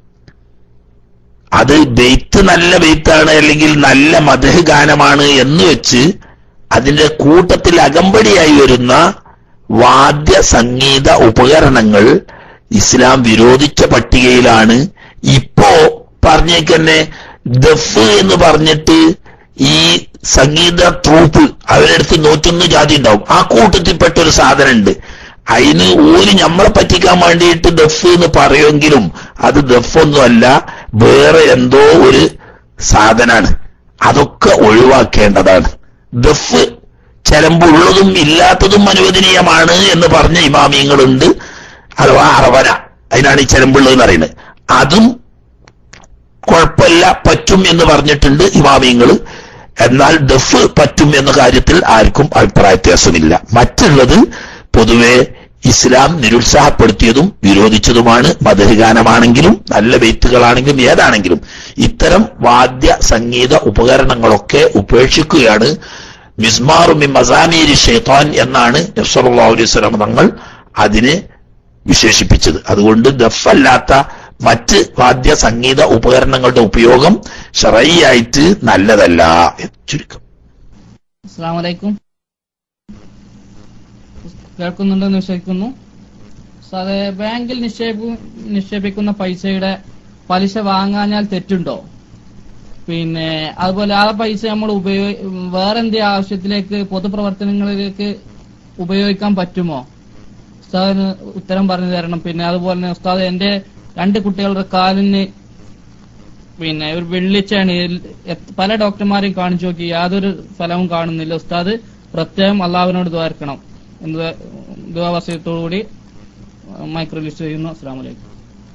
അത് ബെയ്ത്ത് നല്ല ബെയ്ത്താണ് അല്ലെങ്കിൽ നല്ല മധു ഗാനമാണ് എന്ന് വെച്ച് അതിന്റെ കൂട്ടത്തിൽ അകമ്പടിയായി വരുന്ന വാദ്യ സംഗീത ഉപകരണങ്ങൾ ഇസ്ലാം വിരോധിച്ച പട്ടികയിലാണ് ഇപ്പോ പറഞ്ഞേക്കന്നെ ദഫ് എന്ന് പറഞ്ഞിട്ട് ഈ സംഗീത ട്രൂപ്പ് അവരെടുത്ത് നൂറ്റൊന്ന് ജാതി ഉണ്ടാവും ആ കൂട്ടത്തിൽപ്പെട്ട ഒരു സാധനം ഉണ്ട് അതിന് ഓര് നമ്മളെ പറ്റിക്കാൻ വേണ്ടിയിട്ട് ദഫ് എന്ന് പറയുമെങ്കിലും അത് ദഫൊന്നുമല്ല വേറെ എന്തോ ഒരു സാധനാണ് അതൊക്കെ ഒഴിവാക്കേണ്ടതാണ് ദഫ് ചെലമ്പുള്ളതും ഇല്ലാത്തതും അനുവദനീയമാണ് എന്ന് പറഞ്ഞ ഇമാമിയങ്ങളുണ്ട് അഥവാ അറവന അതിനാണ് ഈ ചെലമ്പുള്ളത് എന്ന് പറയുന്നത് അതും കുഴപ്പമില്ല പറ്റും എന്ന് പറഞ്ഞിട്ടുണ്ട് ഇമാമിയങ്ങൾ എന്നാൽ ദഫ് പറ്റും എന്ന കാര്യത്തിൽ ആർക്കും അഭിപ്രായ വ്യത്യാസമില്ല മറ്റുള്ളത് പൊതുവെ ഇസ്ലാം നിരുത്സാഹപ്പെടുത്തിയതും വിരോധിച്ചതുമാണ് മധുരഗാനമാണെങ്കിലും നല്ല വെയ്ത്തുകളാണെങ്കിലും ഏതാണെങ്കിലും ഇത്തരം വാദ്യ സംഗീത ഉപകരണങ്ങളൊക്കെ ഉപേക്ഷിക്കുകയാണ് മിസ്മാറും മസാമീരി ഷെയ്ത്താൻ എന്നാണ് നബ്സല്ലാ അലൈഹി സ്വലം തങ്ങൾ അതിനെ വിശേഷിപ്പിച്ചത് അതുകൊണ്ട് ദഫല്ലാത്ത മറ്റ് വാദ്യ സംഗീത ഉപകരണങ്ങളുടെ ഉപയോഗം ഷറയ്യായിട്ട് നല്ലതല്ല എന്ന് ചുരുക്കം അസ്സാം വലൈക്കും കേൾക്കുന്നുണ്ടെന്ന് വിശ്വസിക്കുന്നു സാറേ ബാങ്കിൽ നിക്ഷേപ നിക്ഷേപിക്കുന്ന പൈസയുടെ പലിശ വാങ്ങാഞ്ഞാൽ തെറ്റുണ്ടോ പിന്നെ അതുപോലെ ആ പൈസ നമ്മൾ ഉപയോഗ വേറെ എന്തെങ്കിലും ആവശ്യത്തിലേക്ക് പൊതുപ്രവർത്തനങ്ങളിലേക്ക് ഉപയോഗിക്കാൻ പറ്റുമോ ഉസ്താദിന് ഉത്തരം പറഞ്ഞു തരണം പിന്നെ അതുപോലെ തന്നെ ഉസ്താദ് എന്റെ രണ്ട് കുട്ടികളുടെ കാലിന് പിന്നെ ഒരു വെള്ളിച്ചാണ് പല ഡോക്ടർമാരെയും കാണിച്ചു നോക്കി യാതൊരു ഫലവും കാണുന്നില്ല ഉസ്താദ് പ്രത്യേകം അള്ളാഹുവിനോട് ദ്വാർക്കണം എന്ന് ദുവാവസയത്തോടുകൂടി മൈക്രോ ലിസ്റ്റ് ചെയ്യുന്നു അസ്സാം വലൈക്കും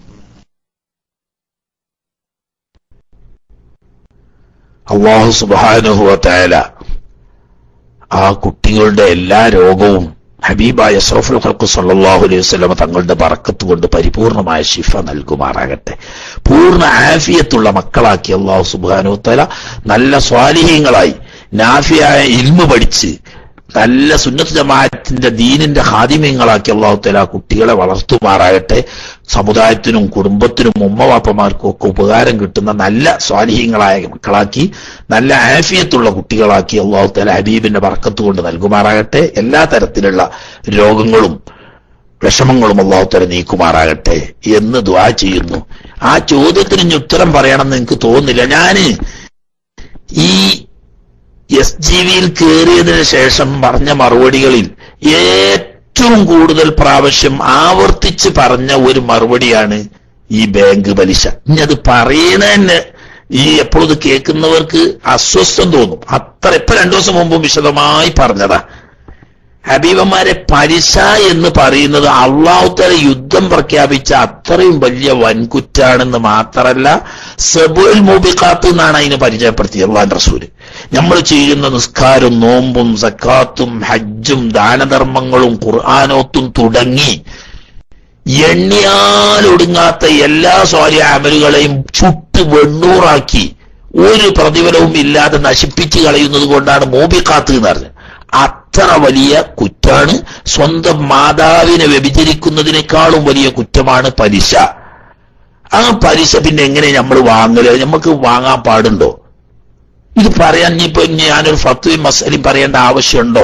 അള്ളാഹു സുബാനുഹുവല ആ കുട്ടികളുടെ എല്ലാ രോഗവും ഹബീബായ അഷ്റഫുൽ ഖൽഖു സല്ലല്ലാഹു അലൈഹി വസല്ലം തങ്ങളുടെ ബറക്കത്ത് കൊണ്ട് പരിപൂർണമായ ശിഫ നൽകുമാറാകട്ടെ പൂർണ്ണ ആഫിയത്തുള്ള മക്കളാക്കി അള്ളാഹു സുബ്ഹാനഹു വതആല നല്ല സ്വാലിഹീങ്ങളായി നാഫിയായ ഇൽമു പഠിച്ച് നല്ല സുന്നത്ത് ജമാഅത്തിന്റെ ദീനിന്റെ ഹാദിമ്യങ്ങളാക്കി അള്ളാഹു തആല ആ കുട്ടികളെ വളർത്തുമാറാകട്ടെ സമുദായത്തിനും കുടുംബത്തിനും ഉമ്മവാപ്പമാർക്കും ഒക്കെ ഉപകാരം കിട്ടുന്ന നല്ല സ്വാലിഹ്യങ്ങളായ മക്കളാക്കി നല്ല ആഫിയത്തുള്ള കുട്ടികളാക്കി അള്ളാഹു തആല ഹബീബിന്റെ ബർക്കത്ത് കൊണ്ട് നൽകുമാറാകട്ടെ എല്ലാ തരത്തിലുള്ള രോഗങ്ങളും വിഷമങ്ങളും അള്ളാഹു തആല നീക്കുമാറാകട്ടെ എന്ന് ദ്വാ ചെയ്യുന്നു ആ ചോദ്യത്തിന് ഇനി ഉത്തരം പറയണമെന്ന് എനിക്ക് തോന്നുന്നില്ല ഞാന് ഈ എസ് ജി വിയിൽ കയറിയതിനു ശേഷം പറഞ്ഞ മറുപടികളിൽ ഏറ്റവും കൂടുതൽ പ്രാവശ്യം ആവർത്തിച്ച് പറഞ്ഞ ഒരു മറുപടിയാണ് ഈ ബാങ്ക് പലിശ ഇനി അത് പറയണ തന്നെ ഈ എപ്പോഴും ഇത് കേൾക്കുന്നവർക്ക് അസ്വസ്ഥം തോന്നും അത്ര ഇപ്പൊ രണ്ടു ദിവസം മുമ്പും വിശദമായി പറഞ്ഞതാ ഹബീബന്മാരെ പലിശ എന്ന് പറയുന്നത് അള്ളാഹുത്തല യുദ്ധം പ്രഖ്യാപിച്ച അത്രയും വലിയ വൻകുറ്റാണെന്ന് മാത്രമല്ല സബുൽ മൂബിക്കാത്ത് എന്നാണ് അതിനെ പരിചയപ്പെടുത്തിയത് അള്ളാൻ റസൂല് നമ്മൾ ചെയ്യുന്ന നിസ്കാരം നോമ്പും സക്കാത്തും ഹജ്ജും ദാനധർമ്മങ്ങളും ഖുർആാനോത്തും തുടങ്ങി എണ്ണിയാലൊടുങ്ങാത്ത എല്ലാ സ്വാര്യ അമലുകളെയും ചുട്ട് വെണ്ണൂറാക്കി ഒരു പ്രതിഫലവും ഇല്ലാതെ നശിപ്പിച്ചു കളയുന്നത് കൊണ്ടാണ് മോബിക്കാത്ത് എന്ന് പറഞ്ഞത് അത്ര വലിയ കുറ്റാണ് സ്വന്തം മാതാവിനെ വ്യഭിചരിക്കുന്നതിനേക്കാളും വലിയ കുറ്റമാണ് പലിശ ആ പലിശ പിന്നെ എങ്ങനെ നമ്മൾ വാങ്ങല് നമുക്ക് വാങ്ങാൻ പാടുണ്ടോ ഇത് പറയാൻ ഇനിയിപ്പോ ഞാനൊരു ഫത്വയും മസലും പറയേണ്ട ആവശ്യമുണ്ടോ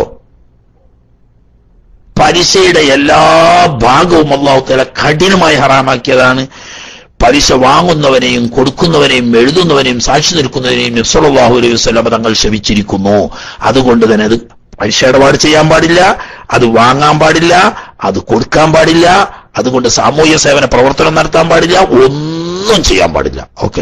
പലിശയുടെ എല്ലാ ഭാഗവും അള്ളാഹുത്തല കഠിനമായി ഹറാമാക്കിയതാണ് പലിശ വാങ്ങുന്നവനെയും കൊടുക്കുന്നവനെയും എഴുതുന്നവനെയും സാക്ഷി നിൽക്കുന്നവനെയും നബ്സലാഹു അലൈഹി വസ്ലമ തങ്ങൾ ശവിച്ചിരിക്കുന്നു അതുകൊണ്ട് തന്നെ അത് പലിശ ഇടപാട് ചെയ്യാൻ പാടില്ല അത് വാങ്ങാൻ പാടില്ല അത് കൊടുക്കാൻ പാടില്ല അതുകൊണ്ട് സാമൂഹ്യ സേവന പ്രവർത്തനം നടത്താൻ പാടില്ല ഒന്നും ചെയ്യാൻ പാടില്ല ഓക്കെ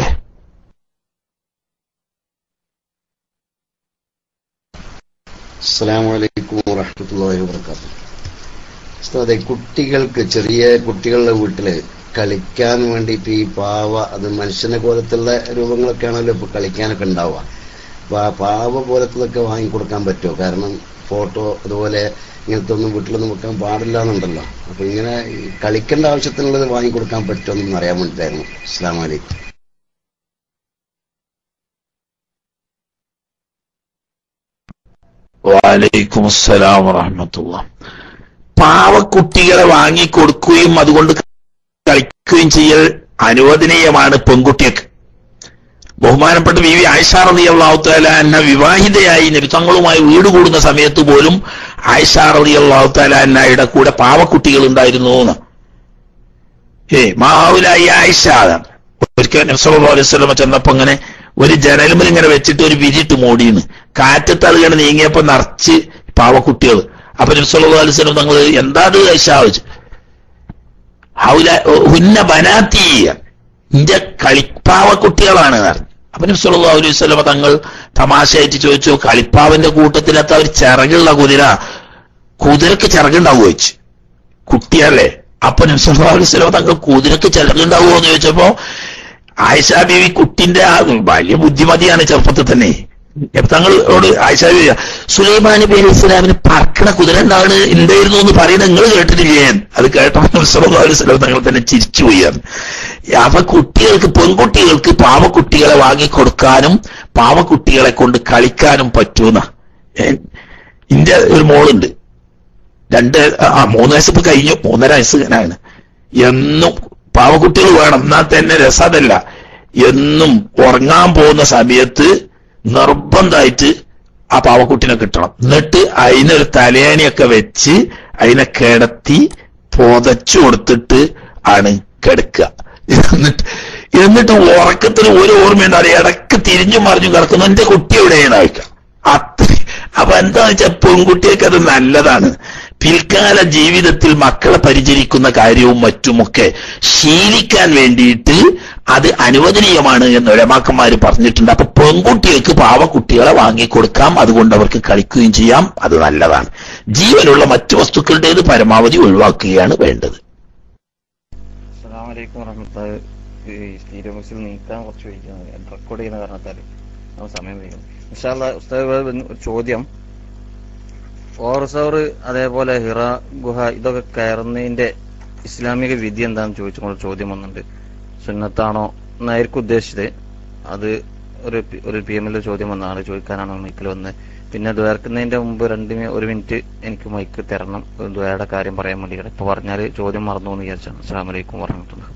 അസ്സാം വലൈക്കും വറഹമത്തല്ലാഹി വാബർക്കാത്തു അതെ കുട്ടികൾക്ക് ചെറിയ കുട്ടികളുടെ വീട്ടില് കളിക്കാൻ വേണ്ടിയിട്ട് ഈ പാവ അത് മനുഷ്യനെ പോലത്തുള്ള രൂപങ്ങളൊക്കെ ആണല്ലോ ഇപ്പൊ കളിക്കാനൊക്കെ ഉണ്ടാവുക അപ്പൊ ആ പാവ പോലത്തതൊക്കെ വാങ്ങിക്കൊടുക്കാൻ പറ്റുമോ കാരണം ഫോട്ടോ അതുപോലെ ഇങ്ങനത്തെ ഒന്നും വീട്ടിലൊന്നും വെക്കാൻ പാടില്ല എന്നുണ്ടല്ലോ അപ്പൊ ഇങ്ങനെ ഈ കളിക്കേണ്ട ആവശ്യത്തിനുള്ളത് വാങ്ങിക്കൊടുക്കാൻ പറ്റുമോ എന്നൊന്നും അറിയാൻ വേണ്ടിയിട്ടായിരുന്നു അസ്സാം വലൈക്കും വാലൈക്കും അസ്സലാം വറഹമത്തുള്ള പാവക്കുട്ടികളെ വാങ്ങിക്കൊടുക്കുകയും അതുകൊണ്ട് കളിക്കുകയും ചെയ്യൽ അനുവദനീയമാണ് പെൺകുട്ടിക്ക് ബഹുമാനപ്പെട്ട വി വി ആയിഷാറതി അള്ളാഹുത്താല എന്ന വിവാഹിതയായി നബിത്തങ്ങളുമായി വീട് കൂടുന്ന സമയത്ത് പോലും ആയിഷാറതി അള്ളാഹുത്താല എന്നയുടെ കൂടെ പാവക്കുട്ടികൾ ഉണ്ടായിരുന്നു എന്ന് ഏ മാവുലായി ആയിഷ ഒരിക്കൽ നബ്സല്ലാ അലൈഹി സ്വലമ ചെന്നപ്പോ ഇങ്ങനെ ഒരു ജനലുമൽ ഇങ്ങനെ വെച്ചിട്ട് ഒരു വിരിട്ട് മൂടിന്ന് കാറ്റത്ത് അത് ഇങ്ങനെ നീങ്ങിയപ്പോ നിറച്ച് പാവക്കുട്ടികൾ അപ്പൊ നിസ്വലം തങ്ങൾ എന്താ അത് ഐഷാവിച്ചു ഹൗല ഹുന്ന ബനാത്തീയ ഇന്റെ കളിപ്പാവ കുട്ടികളാണ് പറഞ്ഞു അപ്പൊ നബ്സല്ലാ അലൈഹി സ്വലമ തങ്ങൾ തമാശയായിട്ട് ചോദിച്ചു കളിപ്പാവന്റെ കൂട്ടത്തിലത്ത ഒരു ചിറകുള്ള കുതിര കുതിരക്ക് ചിറകുണ്ടാവുക ചോദിച്ചു കുട്ടിയല്ലേ അപ്പൊ നബ്സല്ലാ അലൈഹി സ്വലമ തങ്ങൾ കുതിരക്ക് ചിറകുണ്ടാവുമോ എന്ന് ചോദിച്ചപ്പോ ആയിഷ ബീവി കുട്ടിന്റെ ആ വലിയ ബുദ്ധിമതിയാണ് ചെറുപ്പത്തിൽ തന്നെ തങ്ങളോട് ആയിഷ ബീവി സുലൈമാൻ നബി അലൈഹി സ്വലാമിന് പറക്കണ കുതിര ഉണ്ടാണ് ഉണ്ടായിരുന്നു എന്ന് പറയുന്നത് നിങ്ങൾ കേട്ടിട്ടില്ലേ അത് കേട്ടപ്പോൾ സല്ലല്ലാഹു അലൈഹി വസല്ലം തങ്ങൾ തന്നെ ചിരിച്ചുപോയാണ് അപ്പൊ കുട്ടികൾക്ക് പെൺകുട്ടികൾക്ക് പാവക്കുട്ടികളെ വാങ്ങിക്കൊടുക്കാനും പാവക്കുട്ടികളെ കൊണ്ട് കളിക്കാനും പറ്റൂന്ന ഇന്റെ ഒരു മോളുണ്ട് രണ്ട് ആ മൂന്ന് വയസ്സ് ഇപ്പൊ കഴിഞ്ഞു മൂന്നര വയസ്സുകാരാണ് എന്നും പാവക്കുട്ടികൾ വേണം എന്നാൽ തന്നെ രസതല്ല എന്നും ഉറങ്ങാൻ പോകുന്ന സമയത്ത് നിർബന്ധമായിട്ട് ആ പാവക്കുട്ടിനെ കിട്ടണം എന്നിട്ട് അതിനൊരു തലയാണിയൊക്കെ വെച്ച് അതിനെ കിടത്തി പുതച്ചു കൊടുത്തിട്ട് ആണ് കിടക്കുക എന്നിട്ട് എന്നിട്ട് ഉറക്കത്തിന് ഒരു ഓർമ്മയുണ്ടാവും ഇടക്ക് തിരിഞ്ഞു മറിഞ്ഞു കിടക്കുന്നു എന്റെ കുട്ടി എവിടെയാണ് ചോദിക്കാം അത്ര അപ്പൊ എന്താന്ന് വെച്ചാൽ പെൺകുട്ടികൾക്ക് അത് നല്ലതാണ് പിൽക്കാല ജീവിതത്തിൽ മക്കളെ പരിചരിക്കുന്ന കാര്യവും മറ്റുമൊക്കെ ശീലിക്കാൻ വേണ്ടിയിട്ട് അത് അനുവദനീയമാണ് എന്ന് ഒരമാക്കന്മാര് പറഞ്ഞിട്ടുണ്ട് അപ്പൊ പെൺകുട്ടികൾക്ക് പാവക്കുട്ടികളെ വാങ്ങിക്കൊടുക്കാം അതുകൊണ്ട് അവർക്ക് കളിക്കുകയും ചെയ്യാം അത് നല്ലതാണ് ജീവനുള്ള മറ്റു വസ്തുക്കളുടേത് പരമാവധി ഒഴിവാക്കുകയാണ് വേണ്ടത് അസ്സലാമലൈക്കും വറഹ്മത്തുള്ളാഹി ഈ സ്റ്റീരിയോമിക്സിൽ നീക്കാൻ കുറച്ച് വൈകുന്നത് റെക്കോർഡ് ചെയ്യുന്ന കാരണത്താൽ നമുക്ക് സമയം വൈകും ഇൻഷാല്ല ഉസ്താദ് ഒരു ചോദ്യം ഓർസവർ അതേപോലെ ഹിറ ഗുഹ ഇതൊക്കെ കയറുന്നതിന്റെ ഇസ്ലാമിക വിധി എന്താണെന്ന് ചോദിച്ചുകൊണ്ട് ചോദ്യം വന്നിട്ടുണ്ട് സുന്നത്താണോ എന്നായിരിക്കും ഉദ്ദേശിച്ചത് അത് ഒരു പി- ഒരു പി എമ്മിലെ ചോദ്യം വന്ന ആള് ചോദിക്കാനാണ് മൈക്കിൽ വന്നത് പിന്നെ ദ്വേർക്കുന്നതിന്റെ മുമ്പ് രണ്ട് മി- ഒരു മിനിറ്റ് എനിക്ക് മൈക്ക് തരണം ഒരു ദ്വയുടെ കാര്യം പറയാൻ വേണ്ടി ഇപ്പൊ പറഞ്ഞാല് ചോദ്യം മറന്നു എന്ന് വിചാരിച്ചാണ് അസ്സാം വലൈക്കും പറഞ്ഞിട്ടുണ്ട്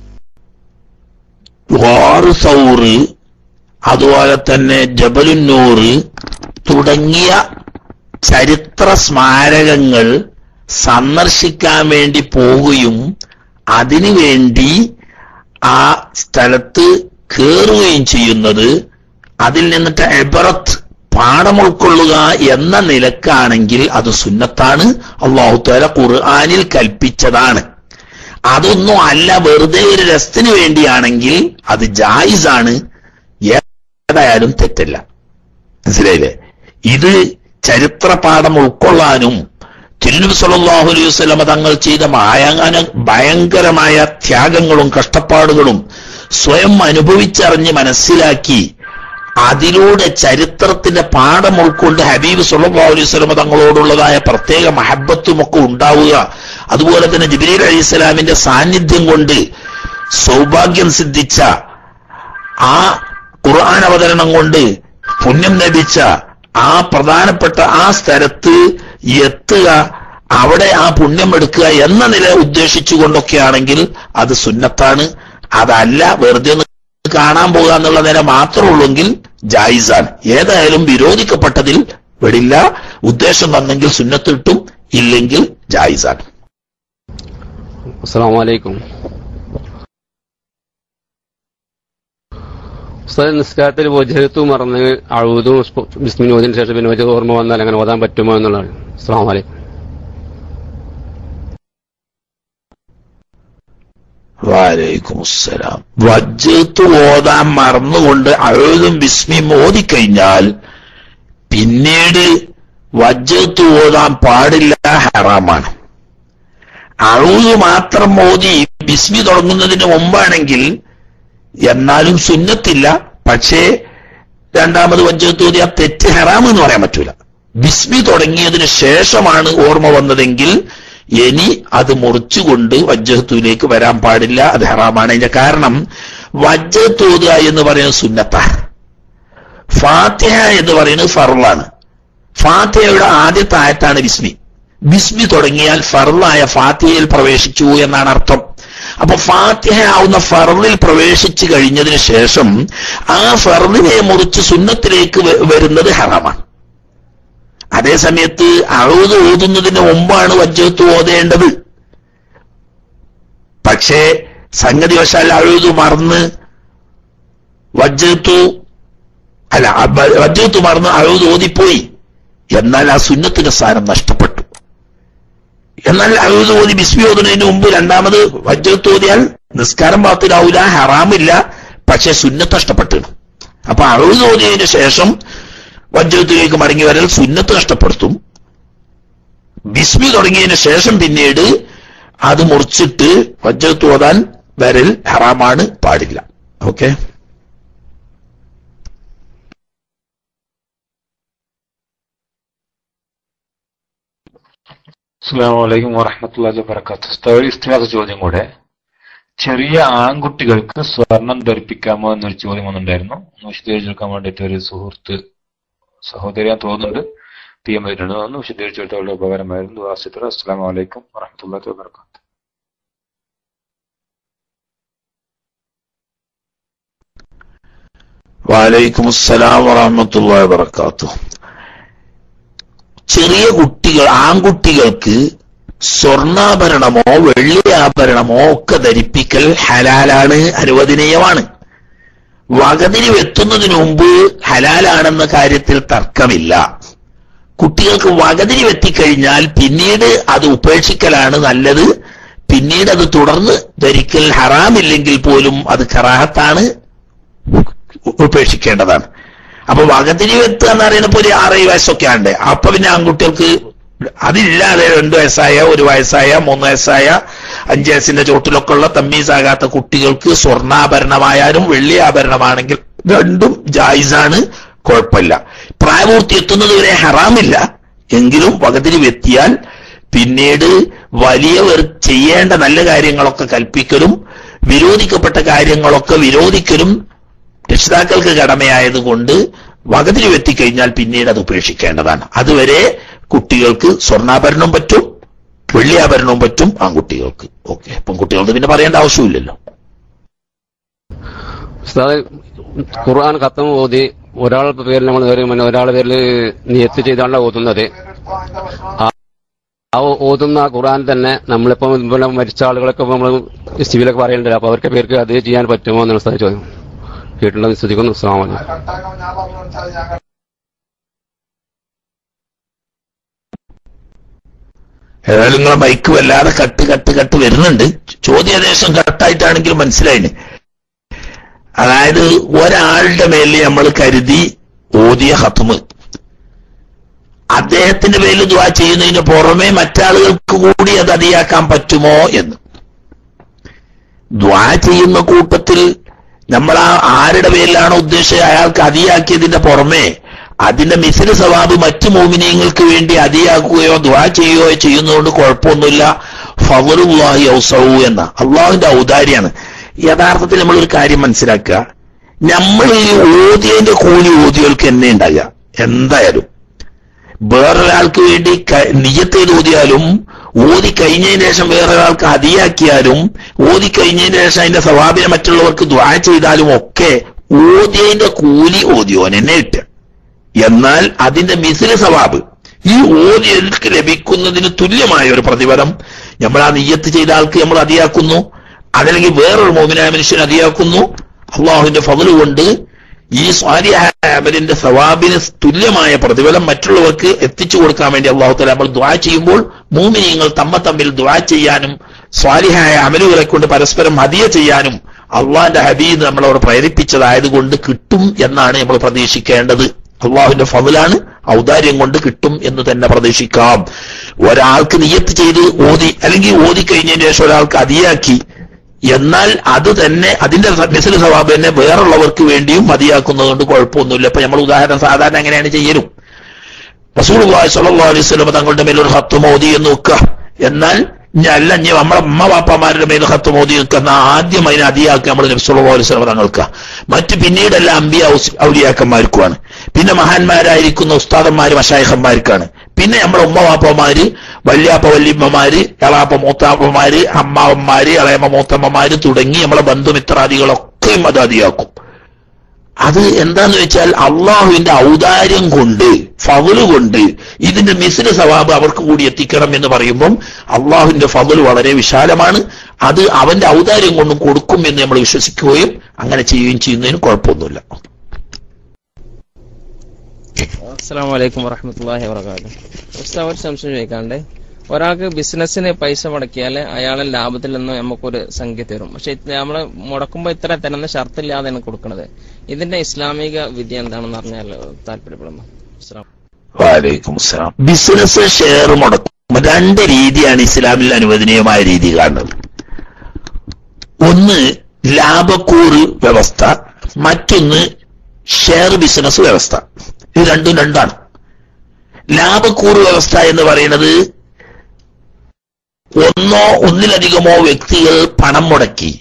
വാറ് സൗറ് അതുപോലെ തന്നെ ജബലുന്നൂറ് തുടങ്ങിയ ചരിത്ര സ്മാരകങ്ങൾ സന്ദർശിക്കാൻ വേണ്ടി പോവുകയും അതിനുവേണ്ടി ആ സ്ഥലത്ത് കയറുകയും ചെയ്യുന്നത് അതിൽ നിന്നിട്ട് എബറത്ത് പാഠം ഉൾക്കൊള്ളുക എന്ന നിലക്കാണെങ്കിൽ അത് സുന്നത്താണ് അള്ളാഹുത്താല ഖുർആാനിൽ കൽപ്പിച്ചതാണ് അതൊന്നും അല്ല വെറുതെ ഒരു രസത്തിന് വേണ്ടിയാണെങ്കിൽ അത് ജായിസാണ് ഏതായാലും തെറ്റല്ല മനസ്സിലായില്ലേ ഇത് ചരിത്ര പാഠം ഉൾക്കൊള്ളാനും തിരുനബി സല്ലല്ലാഹു അലൈഹി വസല്ലമ തങ്ങൾ ചെയ്ത ഭയങ്കര ഭയങ്കരമായ ത്യാഗങ്ങളും കഷ്ടപ്പാടുകളും സ്വയം അനുഭവിച്ചറിഞ്ഞ് മനസ്സിലാക്കി അതിലൂടെ ചരിത്രത്തിന്റെ പാഠം ഉൾക്കൊണ്ട് ഹബീബ് സല്ലല്ലാഹു അലൈഹി വസല്ലമ തങ്ങളോടുള്ളതായ പ്രത്യേക മഹബത്തും ഒക്കെ ഉണ്ടാവുക അതുപോലെ തന്നെ ജിബ്രീൽ അലൈഹി സ്വലാമിന്റെ സാന്നിധ്യം കൊണ്ട് സൗഭാഗ്യം സിദ്ധിച്ച ആ ഖുർആൻ അവതരണം കൊണ്ട് പുണ്യം ലഭിച്ച ആ പ്രധാനപ്പെട്ട ആ സ്ഥലത്ത് എത്തുക അവിടെ ആ പുണ്യം എടുക്കുക എന്ന നില ഉദ്ദേശിച്ചുകൊണ്ടൊക്കെയാണെങ്കിൽ അത് സുന്നത്താണ് അതല്ല വെറുതെ ഒന്ന് കാണാൻ പോകുക എന്നുള്ള നില മാത്രമേ ഉള്ളൂങ്കിൽ ജായിസാണ് ഏതായാലും വിരോധിക്കപ്പെട്ടതിൽ വിടില്ല ഉദ്ദേശം വന്നെങ്കിൽ സുന്നത്ത് കിട്ടും ഇല്ലെങ്കിൽ ജായിസാണ് അസ്സാം വലൈക്കും ഉസ്താദ് നിസ്കാരത്തിൽ വജഹത്തു മറന്ന് അഴുതും ബിസ്മിന് ഓതിന് ശേഷം പിന്നെ വജഹ ഓർമ്മ വന്നാൽ അങ്ങനെ ഓതാൻ പറ്റുമോ എന്നുള്ളതാണ് അസ്സാം വലൈക്കും വാലൈക്കും അസ്സലാം വജ്ജത്ത് ഓതാൻ മറന്നുകൊണ്ട് അഴുതും ബിസ്മിയും ഓതിക്കഴിഞ്ഞാൽ പിന്നീട് വജ്ജത്ത് ഓതാൻ പാടില്ല ഹറാമാണ് അഴുത് മാത്രം ഓതി ബിസ്മി തുടങ്ങുന്നതിന് മുമ്പാണെങ്കിൽ എന്നാലും സുന്നത്തില്ല പക്ഷേ രണ്ടാമത് വജ്ജത്ത് ഓതി ആ തെറ്റ് ഹറാം എന്ന് പറയാൻ പറ്റൂല ബിസ്മി തുടങ്ങിയതിന് ശേഷമാണ് ഓർമ്മ വന്നതെങ്കിൽ ഇനി അത് മുറിച്ചുകൊണ്ട് വജ്ജത്തുവിലേക്ക് വരാൻ പാടില്ല അത് ഹറാമാണ് അതിന്റെ കാരണം വജ്ജത്ത് ഓതുക എന്ന് പറയുന്നത് സുന്നത്ത ഫാത്തിഹ എന്ന് പറയുന്നത് ഫറലാണ് ഫാത്തിഹയുടെ ആദ്യത്തെ ആയത്താണ് ബിസ്മി ബിസ്മി തുടങ്ങിയാൽ ഫറലായ ഫാത്തിഹയിൽ പ്രവേശിച്ചു എന്നാണ് അർത്ഥം അപ്പൊ ഫാത്തിഹ ആവുന്ന ഫറലിൽ പ്രവേശിച്ചു കഴിഞ്ഞതിന് ശേഷം ആ ഫറലിനെ മുറിച്ച് സുന്നത്തിലേക്ക് വ- വരുന്നത് ഹറാമാണ് അതേ സമയത്ത് അഴുത് ഓതുന്നതിന് മുമ്പാണ് വജ്ജത്ത് ഓതേണ്ടത് പക്ഷേ സംഗതി വശാൽ അഴുതു മറന്ന് വജ്ജത്തു അല്ല വജ്ജത്ത് മറന്ന് അഴുത് ഓതിപ്പോയി എന്നാൽ ആ സുന്നത്തിന്റെ സ്ഥാനം നഷ്ടപ്പെട്ടു എന്നാൽ അഴുത് ഓതി ബിസ്മി ഓതുന്നതിന് മുമ്പ് രണ്ടാമത് വജ്ജത്ത് ഓതിയാൽ നിസ്കാരം പാത്തിലാവൂല ഹറാമില്ല പക്ഷെ സുന്നത്ത് നഷ്ടപ്പെട്ടു അപ്പൊ അഴുത് ഓതിയതിനു ശേഷം വജ്ജത്തിലേക്ക് മടങ്ങി വരൽ സുന്നത്ത് നഷ്ടപ്പെടുത്തും ബിസ്മി തുടങ്ങിയതിന് ശേഷം പിന്നീട് അത് മുറിച്ചിട്ട് വജ്ജത്ത് ഓതാൻ വരൽ ഹറാമാണ് പാടില്ല ഓക്കെ അസ്സാം വലൈക്കും വറഹമത്തല്ലാ വബർക്കാത്തു ഒരു ഇസ്തിഹാസ ചോദ്യം കൂടെ ചെറിയ ആൺകുട്ടികൾക്ക് സ്വർണം ധരിപ്പിക്കാമോ എന്നൊരു ചോദ്യം വന്നിട്ടുണ്ടായിരുന്നു ഒന്ന് വിശദീകരിച്ചെടുക്കാൻ വേണ്ടിയിട്ട് ഒരു സുഹൃത്ത് സഹോദരിയാൻ തോന്നുന്നുണ്ട് പി എം ആയിട്ടുണ്ട് ഒന്ന് വിശദീകരിച്ചെടുത്ത വളരെ ഉപകാരമായിരുന്നു വാസിത്ര അസ്സാം വലൈക്കും വറഹമത്തല്ലാ വബർക്കാത്തു വാലൈക്കും അസ്സലാം വറഹമത്തുള്ള വബർക്കാത്തു ചെറിയ കുട്ടികൾ ആൺകുട്ടികൾക്ക് സ്വർണ്ണാഭരണമോ വെള്ളി ആഭരണമോ ഒക്കെ ധരിപ്പിക്കൽ ഹലാലാണ് അനുവദനീയമാണ് വകതിരി വെത്തുന്നതിന് മുമ്പ് ഹലാലാണെന്ന കാര്യത്തിൽ തർക്കമില്ല കുട്ടികൾക്ക് വകതിരി വെത്തിക്കഴിഞ്ഞാൽ പിന്നീട് അത് ഉപേക്ഷിക്കലാണ് നല്ലത് പിന്നീട് അത് തുടർന്ന് ധരിക്കൽ ഹറാമില്ലെങ്കിൽ പോലും അത് കറാഹത്താണ് ഉപേക്ഷിക്കേണ്ടതാണ് അപ്പൊ വകതിരി വെത്തുക എന്ന് പറയുന്നപ്പോ ഒരു ആറേഴ് വയസ്സൊക്കെ ഉണ്ട് അപ്പൊ പിന്നെ ആൺകുട്ടികൾക്ക് അതില്ലാതെ രണ്ട് വയസ്സായ ഒരു വയസ്സായ മൂന്ന് വയസ്സായ അഞ്ച് വയസ്സിന്റെ ചോട്ടിലൊക്കെ ഉള്ള തമ്മീസാകാത്ത കുട്ടികൾക്ക് സ്വർണ്ണാഭരണമായാലും വെള്ളി ആഭരണമാണെങ്കിൽ രണ്ടും ജായിസാണ് കുഴപ്പമില്ല പ്രായപൂർത്തി എത്തുന്നത് വരെ ഹറാമില്ല എങ്കിലും വകതിരി വെത്തിയാൽ പിന്നീട് വലിയവർ ചെയ്യേണ്ട നല്ല കാര്യങ്ങളൊക്കെ കൽപ്പിക്കലും വിരോധിക്കപ്പെട്ട കാര്യങ്ങളൊക്കെ വിരോധിക്കലും രക്ഷിതാക്കൾക്ക് കടമയായതുകൊണ്ട് വകതിരി വെത്തിക്കഴിഞ്ഞാൽ പിന്നീട് അത് ഉപേക്ഷിക്കേണ്ടതാണ് അതുവരെ കുട്ടികൾക്ക് സ്വർണ്ണാഭരണവും പറ്റും വെള്ളിയാഭരണവും പറ്റും ആൺകുട്ടികൾക്ക് ഓക്കെ പെൺകുട്ടികൾക്ക് പിന്നെ പറയേണ്ട ആവശ്യമില്ലല്ലോ ഉസ്താദ് ഖുർആൻ ഖത്തം ഓതി ഒരാളുടെ പേരിൽ നമ്മൾ പിന്നെ ഒരാളുടെ പേരിൽ നിയത്ത് ചെയ്താണല്ലോ ഓതുന്നത് ആ- ആ ഓതുന്ന ഖുർആൻ തന്നെ നമ്മളിപ്പം ഇവിടെ മരിച്ച ആളുകളൊക്കെ നമ്മൾ സിവിലൊക്കെ പറയണ്ടല്ലോ അപ്പൊ അവർക്ക് പേർക്ക് അത് ചെയ്യാൻ പറ്റുമോ എന്നാണ് ഉസ്താദ് ചോദ്യം കേട്ടുള്ളത് ശ്രദ്ധിക്കുന്നു ഉസ്താദ് ഏതായാലും നിങ്ങളെ മൈക്ക് വല്ലാതെ കട്ട് കട്ട് കട്ട് വരുന്നുണ്ട് ചോദ്യം ഏകദേശം കട്ടായിട്ടാണെങ്കിലും മനസ്സിലായിന് അതായത് ഒരാളുടെ മേലിൽ നമ്മൾ കരുതി ഓതിയ ഹത്തുമ് അദ്ദേഹത്തിന്റെ പേരിൽ ദ്വാ ചെയ്യുന്നതിന് പുറമെ മറ്റാളുകൾക്ക് കൂടി അത് അതിയാക്കാൻ പറ്റുമോ എന്ന് ദ്വാ ചെയ്യുന്ന കൂട്ടത്തിൽ നമ്മൾ ആ ആരുടെ പേരിലാണോ ഉദ്ദേശിച്ചത് അയാൾക്ക് അതിയാക്കിയതിന്റെ പുറമെ അതിന്റെ മിസിൽ സവാബ് മറ്റു മോമിനിയങ്ങൾക്ക് വേണ്ടി അതിയാക്കുകയോ ദ്വാ ചെയ്യുകയോ ചെയ്യുന്നതുകൊണ്ട് കുഴപ്പമൊന്നുമില്ല ഫവറുല്ലാഹി ഔസവു എന്ന അള്ളാഹുവിന്റെ ഔദാര്യാണ് യഥാർത്ഥത്തിൽ നമ്മൾ ഒരു കാര്യം മനസ്സിലാക്കുക നമ്മൾ ഈ ഓതിയതിന്റെ കൂലി ഓതികൾക്ക് എന്നെ ഉണ്ടാകുക എന്തായാലും വേറൊരാൾക്ക് വേണ്ടി നിജത്ത് ചെയ്ത് ഓതിയാലും ഓതി കഴിഞ്ഞതിന് ശേഷം വേറൊരാൾക്ക് അതിയാക്കിയാലും ഓതി കഴിഞ്ഞതിന് ശേഷം അതിന്റെ സ്വഭാവിനെ മറ്റുള്ളവർക്ക് ദ്വാ ചെയ്താലും ഒക്കെ ഓതിയതിന്റെ കൂലി ഓതിയോൻ എന്നെ കിട്ടുക എന്നാൽ അതിന്റെ മിസില് സവാബ് ഈ ഓതിയൽക്ക് ലഭിക്കുന്നതിന് തുല്യമായ ഒരു പ്രതിഫലം നമ്മൾ ആ നിയ്യത്ത് ചെയ്ത ആൾക്ക് നമ്മൾ അതിയാക്കുന്നു അതല്ലെങ്കിൽ വേറൊരു മോമിനായ മനുഷ്യൻ അതിയാക്കുന്നു അള്ളാഹുവിന്റെ ഫതല് കൊണ്ട് ഈ സ്വാരിയായ അമലിന്റെ സവാബിന് തുല്യമായ പ്രതിഫലം മറ്റുള്ളവർക്ക് എത്തിച്ചു കൊടുക്കാൻ വേണ്ടി അള്ളാഹു തല നമ്മൾ ദ്വാ ചെയ്യുമ്പോൾ മൂമിനിയങ്ങൾ തമ്മ തമ്മിൽ ദ്വാ ചെയ്യാനും സ്വാലിഹായ അമലുകളെ കൊണ്ട് പരസ്പരം ഹദിയ ചെയ്യാനും അള്ളാഹിന്റെ ഹബീദ് നമ്മളോട് പ്രേരിപ്പിച്ചതായതുകൊണ്ട് കിട്ടും എന്നാണ് നമ്മൾ പ്രതീക്ഷിക്കേണ്ടത് അള്ളാഹുവിന്റെ ഫതിലാണ് ഔദാര്യം കൊണ്ട് കിട്ടും എന്ന് തന്നെ പ്രതീക്ഷിക്കാം ഒരാൾക്ക് നിയത്ത് ചെയ്ത് ഓതി അല്ലെങ്കിൽ ഓതി കഴിഞ്ഞതിന് ശേഷം ഒരാൾക്ക് അതിയാക്കി എന്നാൽ അത് തന്നെ അതിന്റെ മിസൽ സവാബ് തന്നെ വേറുള്ളവർക്ക് വേണ്ടിയും മതിയാക്കുന്നതുകൊണ്ട് കുഴപ്പമൊന്നുമില്ല ഇപ്പൊ നമ്മൾ ഉദാഹരണം സാധാരണ എങ്ങനെയാണ് ചെയ്യലും റസൂൽ സല്ലല്ലാഹു അലൈഹി വസല്ലം തങ്ങളുടെ മേൽ ഒരു ഹത്ത് മോദി എന്ന് വെക്കുക എന്നാൽ ഇനി അല്ല ഇനി നമ്മളെ അമ്മ പാപ്പമാരുടെ മേൽ ഹത്ത് മോദി നിൽക്കുന്ന ആദ്യം അതിനെ അതിയാക്കി നമ്മൾ നബ്സുല്ലാ അലൈഹി വസല്ലം തങ്ങൾക്ക് മറ്റു പിന്നീടെല്ലാം അമ്പിയ ഔലിയാക്കന്മാർക്കുമാണ് പിന്നെ മഹാന്മാരായിരിക്കുന്ന ഉസ്താദന്മാര് മഷായഹന്മാർക്കാണ് പിന്നെ നമ്മുടെ ഉമ്മ വാപ്പമാര് വല്യാപ്പ വല്യമ്മമാര് എളാപ്പ മൂത്താപ്പമാര് അമ്മാവന്മാര് ഇളയമ്മ മൂത്തമ്മമാര് തുടങ്ങി നമ്മളെ ബന്ധുമിത്രാദികളൊക്കെയും അത് അതിയാക്കും അത് എന്താന്ന് വെച്ചാൽ അള്ളാഹുവിന്റെ ഔദാര്യം കൊണ്ട് ഫവല് കൊണ്ട് ഇതിന്റെ മിസിന് സവാബ് അവർക്ക് കൂടി എത്തിക്കണം എന്ന് പറയുമ്പം അള്ളാഹുവിന്റെ ഫവല് വളരെ വിശാലമാണ് അത് അവന്റെ ഔദാര്യം കൊണ്ടും കൊടുക്കും എന്ന് നമ്മൾ വിശ്വസിക്കുകയും അങ്ങനെ ചെയ്യുകയും ചെയ്യുന്നതിന് കുഴപ്പമൊന്നുമില്ല അസ്സാം വലൈക്കും വറഹമത്തല്ലാഹി വർക്കാത്തു ഉസ്താദ് ഒരു സംശയം ചോദിക്കാണ്ട് ഒരാൾക്ക് ബിസിനസ്സിന് പൈസ മുടക്കിയാൽ അയാളെ ലാഭത്തിൽ നിന്ന് നമുക്കൊരു സംഖ്യ തരും പക്ഷെ നമ്മൾ മുടക്കുമ്പോൾ ഇത്ര തരുന്ന ഷർത്തില്ലാതെയാണ് കൊടുക്കുന്നത് ഇതിന്റെ ഇസ്ലാമിക വിധി എന്താണെന്ന് അറിഞ്ഞാൽ താല്പര്യപ്പെടുന്നു അസ്സലാം വാലൈക്കും അസ്സലാം ബിസിനസ് ഷെയർ മുടക്കും രണ്ട് രീതിയാണ് ഇസ്ലാമിൽ അനുവദനീയമായ രീതി കാണുന്നത് ഒന്ന് ലാഭക്കൂറ് വ്യവസ്ഥ മറ്റൊന്ന് ഷെയർ ബിസിനസ് വ്യവസ്ഥ ഇത് രണ്ടും രണ്ടാണ് ലാഭക്കൂറ് വ്യവസ്ഥ എന്ന് പറയുന്നത് ഒന്നോ ഒന്നിലധികമോ വ്യക്തികൾ പണം മുടക്കി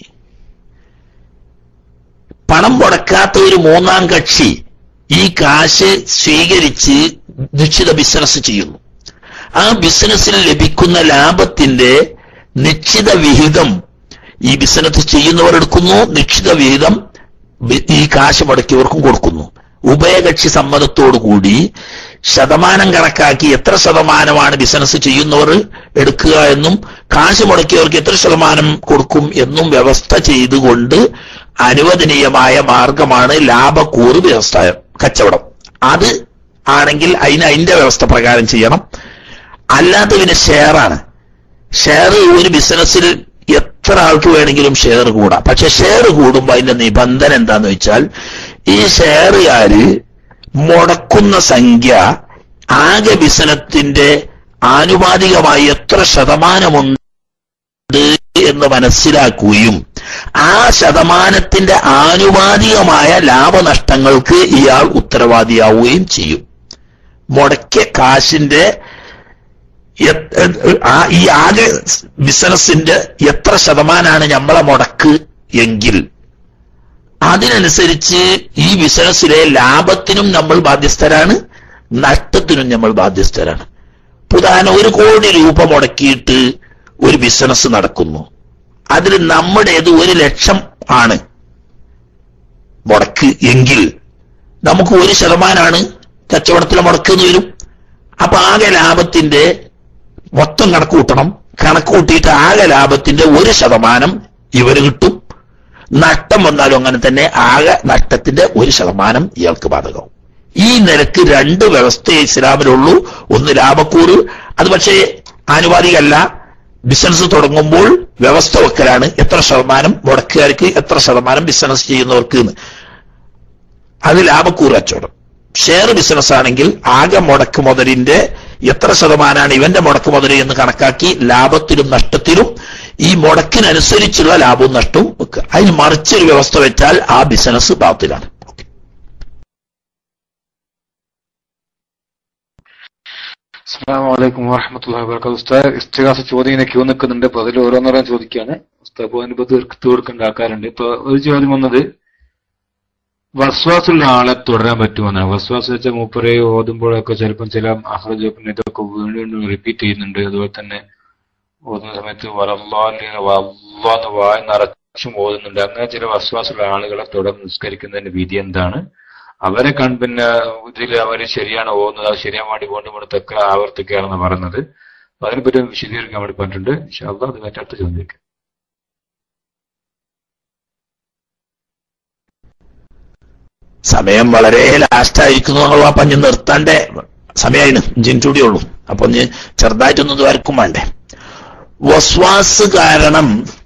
പണം മുടക്കാത്ത ഒരു മൂന്നാം കക്ഷി ഈ കാശ് സ്വീകരിച്ച് നിശ്ചിത ബിസിനസ് ചെയ്യുന്നു ആ ബിസിനസ്സിൽ ലഭിക്കുന്ന ലാഭത്തിന്റെ നിശ്ചിത വിഹിതം ഈ ബിസിനസ് ചെയ്യുന്നവർ എടുക്കുന്നു നിശ്ചിത വിഹിതം ബി- ഈ കാശ് മുടക്കിയവർക്കും കൊടുക്കുന്നു ഉഭയകക്ഷി സമ്മതത്തോടുകൂടി ശതമാനം കണക്കാക്കി എത്ര ശതമാനമാണ് ബിസിനസ് ചെയ്യുന്നവർ എടുക്കുക എന്നും കാശ് മുടക്കിയവർക്ക് എത്ര ശതമാനം കൊടുക്കും എന്നും വ്യവസ്ഥ ചെയ്തുകൊണ്ട് അനുവദനീയമായ മാർഗമാണ് ലാഭക്കൂറ് വ്യവസ്ഥ കച്ചവടം അത് ആണെങ്കിൽ അതിന് അതിന്റെ വ്യവസ്ഥ പ്രകാരം ചെയ്യണം അല്ലാത്ത പിന്നെ ഷെയറാണ് ഷെയർ ഒരു ബിസിനസ്സിൽ എത്ര ആൾക്ക് വേണമെങ്കിലും ഷെയർ കൂടാം പക്ഷെ ഷെയർ കൂടുമ്പോൾ അതിന്റെ നിബന്ധന എന്താന്ന് വെച്ചാൽ ഈ ഷെയറുകാര് മുടക്കുന്ന സംഖ്യ ആകെ ബിസിനത്തിന്റെ ആനുപാതികമായി എത്ര ശതമാനമുണ്ട് എന്ന് മനസ്സിലാക്കുകയും ആ ശതമാനത്തിന്റെ ആനുപാതികമായ ലാഭനഷ്ടങ്ങൾക്ക് ഇയാൾ ഉത്തരവാദിയാവുകയും ചെയ്യും മുടക്കിയ കാശിന്റെ എ- എ- ആ- ഈ ആകെ ബിസിനസിന്റെ എത്ര ശതമാനാണ് നമ്മളെ മുടക്ക് എങ്കിൽ അതിനനുസരിച്ച് ഈ ബിസിനസ്സിലെ ലാഭത്തിനും നമ്മൾ ബാധ്യസ്ഥരാണ് നഷ്ടത്തിനും നമ്മൾ ബാധ്യസ്ഥരാണ് ഉദാഹരണം ഒരു കോടി രൂപ മുടക്കിയിട്ട് ഒരു ബിസിനസ് നടക്കുന്നു അതിൽ നമ്മുടേത് ഒരു ലക്ഷം ആണ് മുടക്ക് എങ്കിൽ നമുക്ക് ഒരു ശതമാനമാണ് കച്ചവടത്തിലെ മുടക്കെന്ന് വരും അപ്പൊ ആകെ ലാഭത്തിന്റെ മൊത്തം കണക്ക് കൂട്ടണം കണക്ക് കൂട്ടിയിട്ട് ആകെ ലാഭത്തിന്റെ ഒരു ശതമാനം ഇവര് കിട്ടും നഷ്ടം വന്നാലും അങ്ങനെ തന്നെ ആകെ നഷ്ടത്തിന്റെ ഒരു ശതമാനം ഇയാൾക്ക് ബാധകമാവും ഈ നിരക്ക് രണ്ട് വ്യവസ്ഥയെ ഇസ്ലാമിലുള്ളൂ ഒന്ന് ലാഭക്കൂറ് അത് പക്ഷേ ആനുപാതികല്ല ബിസിനസ് തുടങ്ങുമ്പോൾ വ്യവസ്ഥ വെക്കലാണ് എത്ര ശതമാനം മുടക്കുകാർക്ക് എത്ര ശതമാനം ബിസിനസ് ചെയ്യുന്നവർക്ക് എന്ന് അത് ലാഭക്കൂറ് കച്ചവടം ഷെയർ ബിസിനസ് ആണെങ്കിൽ ആകെ മുടക്ക് മുതലിന്റെ എത്ര ശതമാനമാണ് ഇവന്റെ മുടക്ക് മുതൽ എന്ന് കണക്കാക്കി ലാഭത്തിലും നഷ്ടത്തിലും ഈ മുടക്കിനനുസരിച്ചുള്ള ലാഭവും നഷ്ടവും വെക്കുക അതിന് മറിച്ചൊരു വ്യവസ്ഥ വെച്ചാൽ ആ ബിസിനസ് ബാത്തിലാണ് അസ്സാം വലൈക്കും വാഹമത്തല്ലാ വാബർക്കാത്തു ഉസ്താദ് ഇസ്തിഹാസ ചോദ്യം ഇങ്ങനെ ക്യൂ നിൽക്കുന്നുണ്ട് അപ്പൊ അതിൽ ഓരോന്നോരോന്ന് ചോദിക്കുകയാണ് ഉസ്താദ് അപ്പൊ അതിനിപ്പോ തീർത്ത് കൊടുക്കേണ്ട ആൾക്കാരുണ്ട് ഇപ്പൊ ഒരു ചോദ്യം വന്നത് വസ്വാസുള്ള ആളെ തുടരാൻ പറ്റുമെന്നാണ് വസ്വാസ് വെച്ച മൂപ്പരെ ഓതുമ്പോഴൊക്കെ ചിലപ്പം ചില അഹ്റജ് പിന്നെ ഇതൊക്കെ വീണ്ടും വീണ്ടും റിപ്പീറ്റ് ചെയ്യുന്നുണ്ട് അതുപോലെ തന്നെ ഓതുന്ന സമയത്ത് വലല്ലാന്ന് വല്ലാന്ന് വായ നിറച്ചും ഓതുന്നുണ്ട് അങ്ങനെ ചില വസ്വാസുള്ള ആളുകളെ തുടർന്ന് നിസ്കരിക്കുന്നതിന്റെ വിധി എന്താണ് അവരെ കൺ പിന്നെ ഇതിൽ അവർ ശരിയാണ് ഓതുന്നത് അത് ശരിയാൻ വേണ്ടി വീണ്ടും വീണ്ടും തെക്ക ആവർത്തിക്കുകയാണെന്ന് പറയുന്നത് അപ്പൊ അതിനെപ്പറ്റി ഒന്ന് വിശദീകരിക്കാൻ വേണ്ടി പറഞ്ഞിട്ടുണ്ട് ഇൻഷാല്ലാ അത് മറ്റടുത്ത ചോദ്യം സമയം വളരെ ലാസ്റ്റ് ആയിരിക്കുന്നു എന്നുള്ള അപ്പൊ ഞാൻ നിർത്താണ്ടേ സമയമായിന് അഞ്ചിന് കൂടിയേ ഉള്ളൂ അപ്പൊ ഒന്ന് ചെറുതായിട്ടൊന്നും വരക്കും വേണ്ടേ വസ്വാസ് കാരണം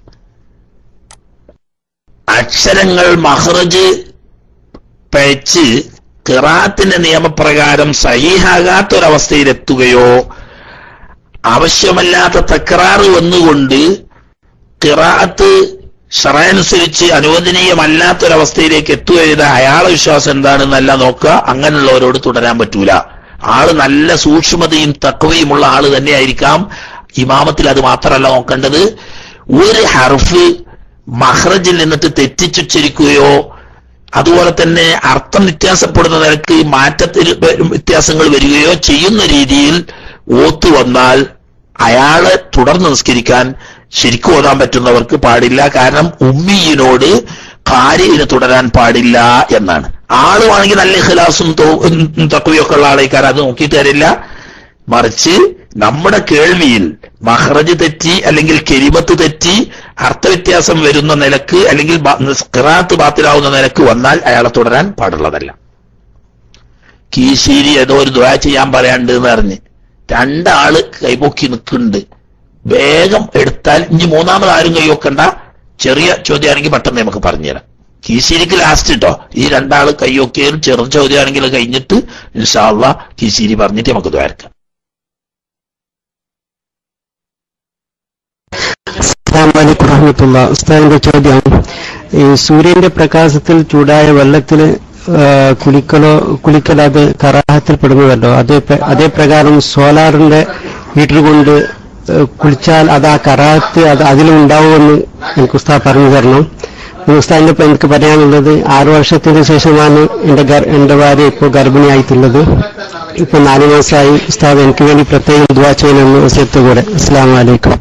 അക്ഷരങ്ങൾ മഹ്റജ് പഴച്ച് കിറാത്തിന്റെ നിയമപ്രകാരം സഹീഹാകാത്തൊരവസ്ഥയിലെത്തുകയോ ആവശ്യമല്ലാത്ത തക്രാറ് വന്നുകൊണ്ട് കിറാത്ത് ഷറയനുസരിച്ച് അനുവദനീയമല്ലാത്തൊരവസ്ഥയിലേക്ക് എത്തുകയത് അയാളെ വിശ്വാസം എന്താണെന്നല്ല നോക്കുക അങ്ങനെയുള്ളവരോട് തുടരാൻ പറ്റൂല ആള് നല്ല സൂക്ഷ്മതയും തക്കവയുമുള്ള ആള് തന്നെയായിരിക്കാം ഇമാമത്തിൽ അത് മാത്രമല്ല നോക്കേണ്ടത് ഒരു ഹർഫ് മഹ്റജിൽ നിന്നിട്ട് തെറ്റിച്ചുച്ചരിക്കുകയോ അതുപോലെ തന്നെ അർത്ഥം വ്യത്യാസപ്പെടുന്ന നിലക്ക് മാറ്റത്തിൽ വ്യത്യാസങ്ങൾ വരികയോ ചെയ്യുന്ന രീതിയിൽ ഓത്തു വന്നാൽ അയാളെ തുടർന്ന് നിസ്കരിക്കാൻ ശരിക്കും ഓതാൻ പറ്റുന്നവർക്ക് പാടില്ല കാരണം ഉമ്മിയിനോട് കാര്യത്തിന് തുടരാൻ പാടില്ല എന്നാണ് ആളുമാണെങ്കിൽ നല്ല ഇഖ്ലാസും തക്കവയൊക്കെ ഉള്ള ആളേക്കാർ അത് നോക്കിയിട്ട് തരില്ല മറിച്ച് നമ്മുടെ കേൾവിയിൽ മഹ്റജ് തെറ്റി അല്ലെങ്കിൽ കെരിമത്ത് തെറ്റി അർത്ഥവ്യത്യാസം വരുന്ന നിലക്ക് അല്ലെങ്കിൽ ഖിറാത്ത് ബാത്തിലാവുന്ന നിലക്ക് വന്നാൽ അയാളെ തുടരാൻ പാടുള്ളതല്ല കീശേരി ഏതോ ഒരു ദ്വാ ചെയ്യാൻ പറയാണ്ട് എന്ന് പറഞ്ഞ് രണ്ടാള് കൈപൊക്കി നിൽക്കുന്നുണ്ട് വേഗം എടുത്താൽ ഇനി മൂന്നാമത് ആരും കൈവക്കണ്ട ചെറിയ ചോദ്യമാണെങ്കിൽ പെട്ടെന്ന് നമുക്ക് പറഞ്ഞുതരാം കീശേരിക്ക് ലാസ്റ്റ് കേട്ടോ ഈ രണ്ടാള് കൈയൊക്കെയും ചെറു ചോദ്യമാണെങ്കിൽ കഴിഞ്ഞിട്ട് ഇൻഷാല്ല കീശേരി പറഞ്ഞിട്ട് നമുക്ക് ദ്വാരക്കാം അസ്സാമലൈക്കും വറഹമത്തുള്ള ഉസ്താദിന്റെ ചോദ്യം ഈ സൂര്യന്റെ പ്രകാശത്തിൽ ചൂടായ വെള്ളത്തിൽ കുളിക്കലോ കുളിക്കൽ അത് കറാഹത്തിൽ പെടുന്നതല്ലോ അതേ പ്ര- അതേ പ്രകാരം സോലാറിന്റെ ഹീറ്റർ കൊണ്ട് ഏഹ്, കുളിച്ചാൽ അത് ആ കറാഹത്ത് അത് അതിലുണ്ടാവുമെന്ന് എനിക്ക് ഉസ്താദ് പറഞ്ഞു തരണം പിന്നെ ഉസ്താദിന്റെ ഇപ്പൊ എനിക്ക് പറയാനുള്ളത് ആറു വർഷത്തിന് ശേഷമാണ് എന്റെ ഗർ- എന്റെ ഭാര്യ ഇപ്പോൾ ഗർഭിണിയായിട്ടുള്ളത് ഇപ്പൊ നാല് മാസമായി ഉസ്താദ് എനിക്ക് വേണ്ടി പ്രത്യേകം ദുവാ ചെയ്യണമെന്ന് വസീയത്ത് കൂടെ അസ്സാം വലൈക്കും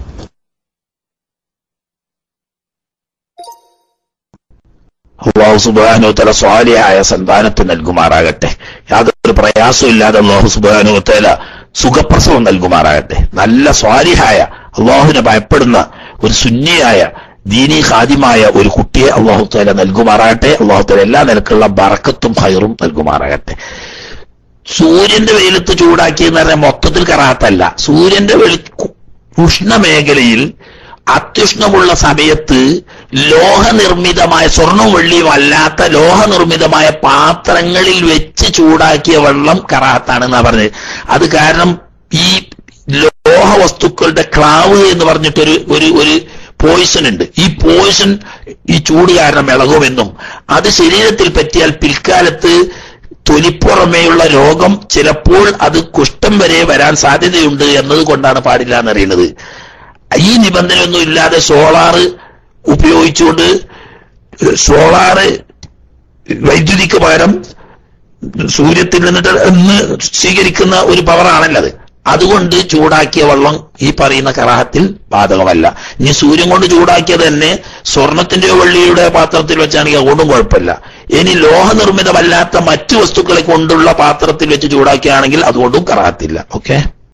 അള്ളാഹു സുബാനു തല സ്വാലിയായ സന്താനത്തെ നൽകുമാറാകട്ടെ യാതൊരു പ്രയാസവും ഇല്ലാതെ അള്ളാഹു സുബാനു തല സുഖപ്രസവം നൽകുമാറാകട്ടെ നല്ല സ്വാലിഹായ അള്ളാഹുവിനെ ഭയപ്പെടുന്ന ഒരു സുന്നിയായ ദീനി ഖാദിമായ ഒരു കുട്ടിയെ അള്ളാഹു തല നൽകുമാറാകട്ടെ അള്ളാഹു തല എല്ലാ നിലക്കുള്ള ബറക്കത്തും ഹൈറും നൽകുമാറാകട്ടെ സൂര്യന്റെ വെയിലത്ത് ചൂടാക്കി എന്ന് പറഞ്ഞാൽ മൊത്തത്തിൽ കറാത്തല്ല സൂര്യന്റെ വെളി ഉഷ്ണമേഖലയിൽ അത്യുഷ്ണമുള്ള സമയത്ത് ലോഹനിർമ്മിതമായ സ്വർണവും വെള്ളിയും അല്ലാത്ത ലോഹനിർമ്മിതമായ പാത്രങ്ങളിൽ വെച്ച് ചൂടാക്കിയ വെള്ളം കറാത്താണെന്നാ പറഞ്ഞത് അത് കാരണം ഈ ലോഹ വസ്തുക്കളുടെ ക്ലാവ് എന്ന് പറഞ്ഞിട്ടൊരു ഒരു ഒരു പോയിസൺ ഉണ്ട് ഈ പോയിസൺ ഈ ചൂട് കാരണം ഇളകുമെന്നും അത് ശരീരത്തിൽ പറ്റിയാൽ പിൽക്കാലത്ത് തൊലിപ്പുറമേയുള്ള രോഗം ചിലപ്പോൾ അത് കുഷ്ഠം വരെ വരാൻ സാധ്യതയുണ്ട് എന്നതുകൊണ്ടാണ് പാടില്ല എന്നറിയുന്നത് ഈ നിബന്ധനയൊന്നും ഇല്ലാതെ സോളാറ് ഉപയോഗിച്ചുകൊണ്ട് സോളാറ് വൈദ്യുതിക്ക് പകരം സൂര്യത്തിൽ നിന്നിട്ട് നിന്ന് സ്വീകരിക്കുന്ന ഒരു പവറാണല്ലോ അത് അതുകൊണ്ട് ചൂടാക്കിയ വെള്ളം ഈ പറയുന്ന കറാഹത്തിൽ ബാധകമല്ല ഇനി സൂര്യൻ കൊണ്ട് ചൂടാക്കിയത് തന്നെ സ്വർണത്തിന്റെയോ വെള്ളിയുടെ പാത്രത്തിൽ വെച്ചാണെങ്കിൽ അതുകൊണ്ടും കുഴപ്പമില്ല ഇനി ലോഹനിർമ്മിതമല്ലാത്ത മറ്റു വസ്തുക്കളെ കൊണ്ടുള്ള പാത്രത്തിൽ വെച്ച് ചൂടാക്കുകയാണെങ്കിൽ അതുകൊണ്ടും കറാഹത്തില്ല ഓക്കെ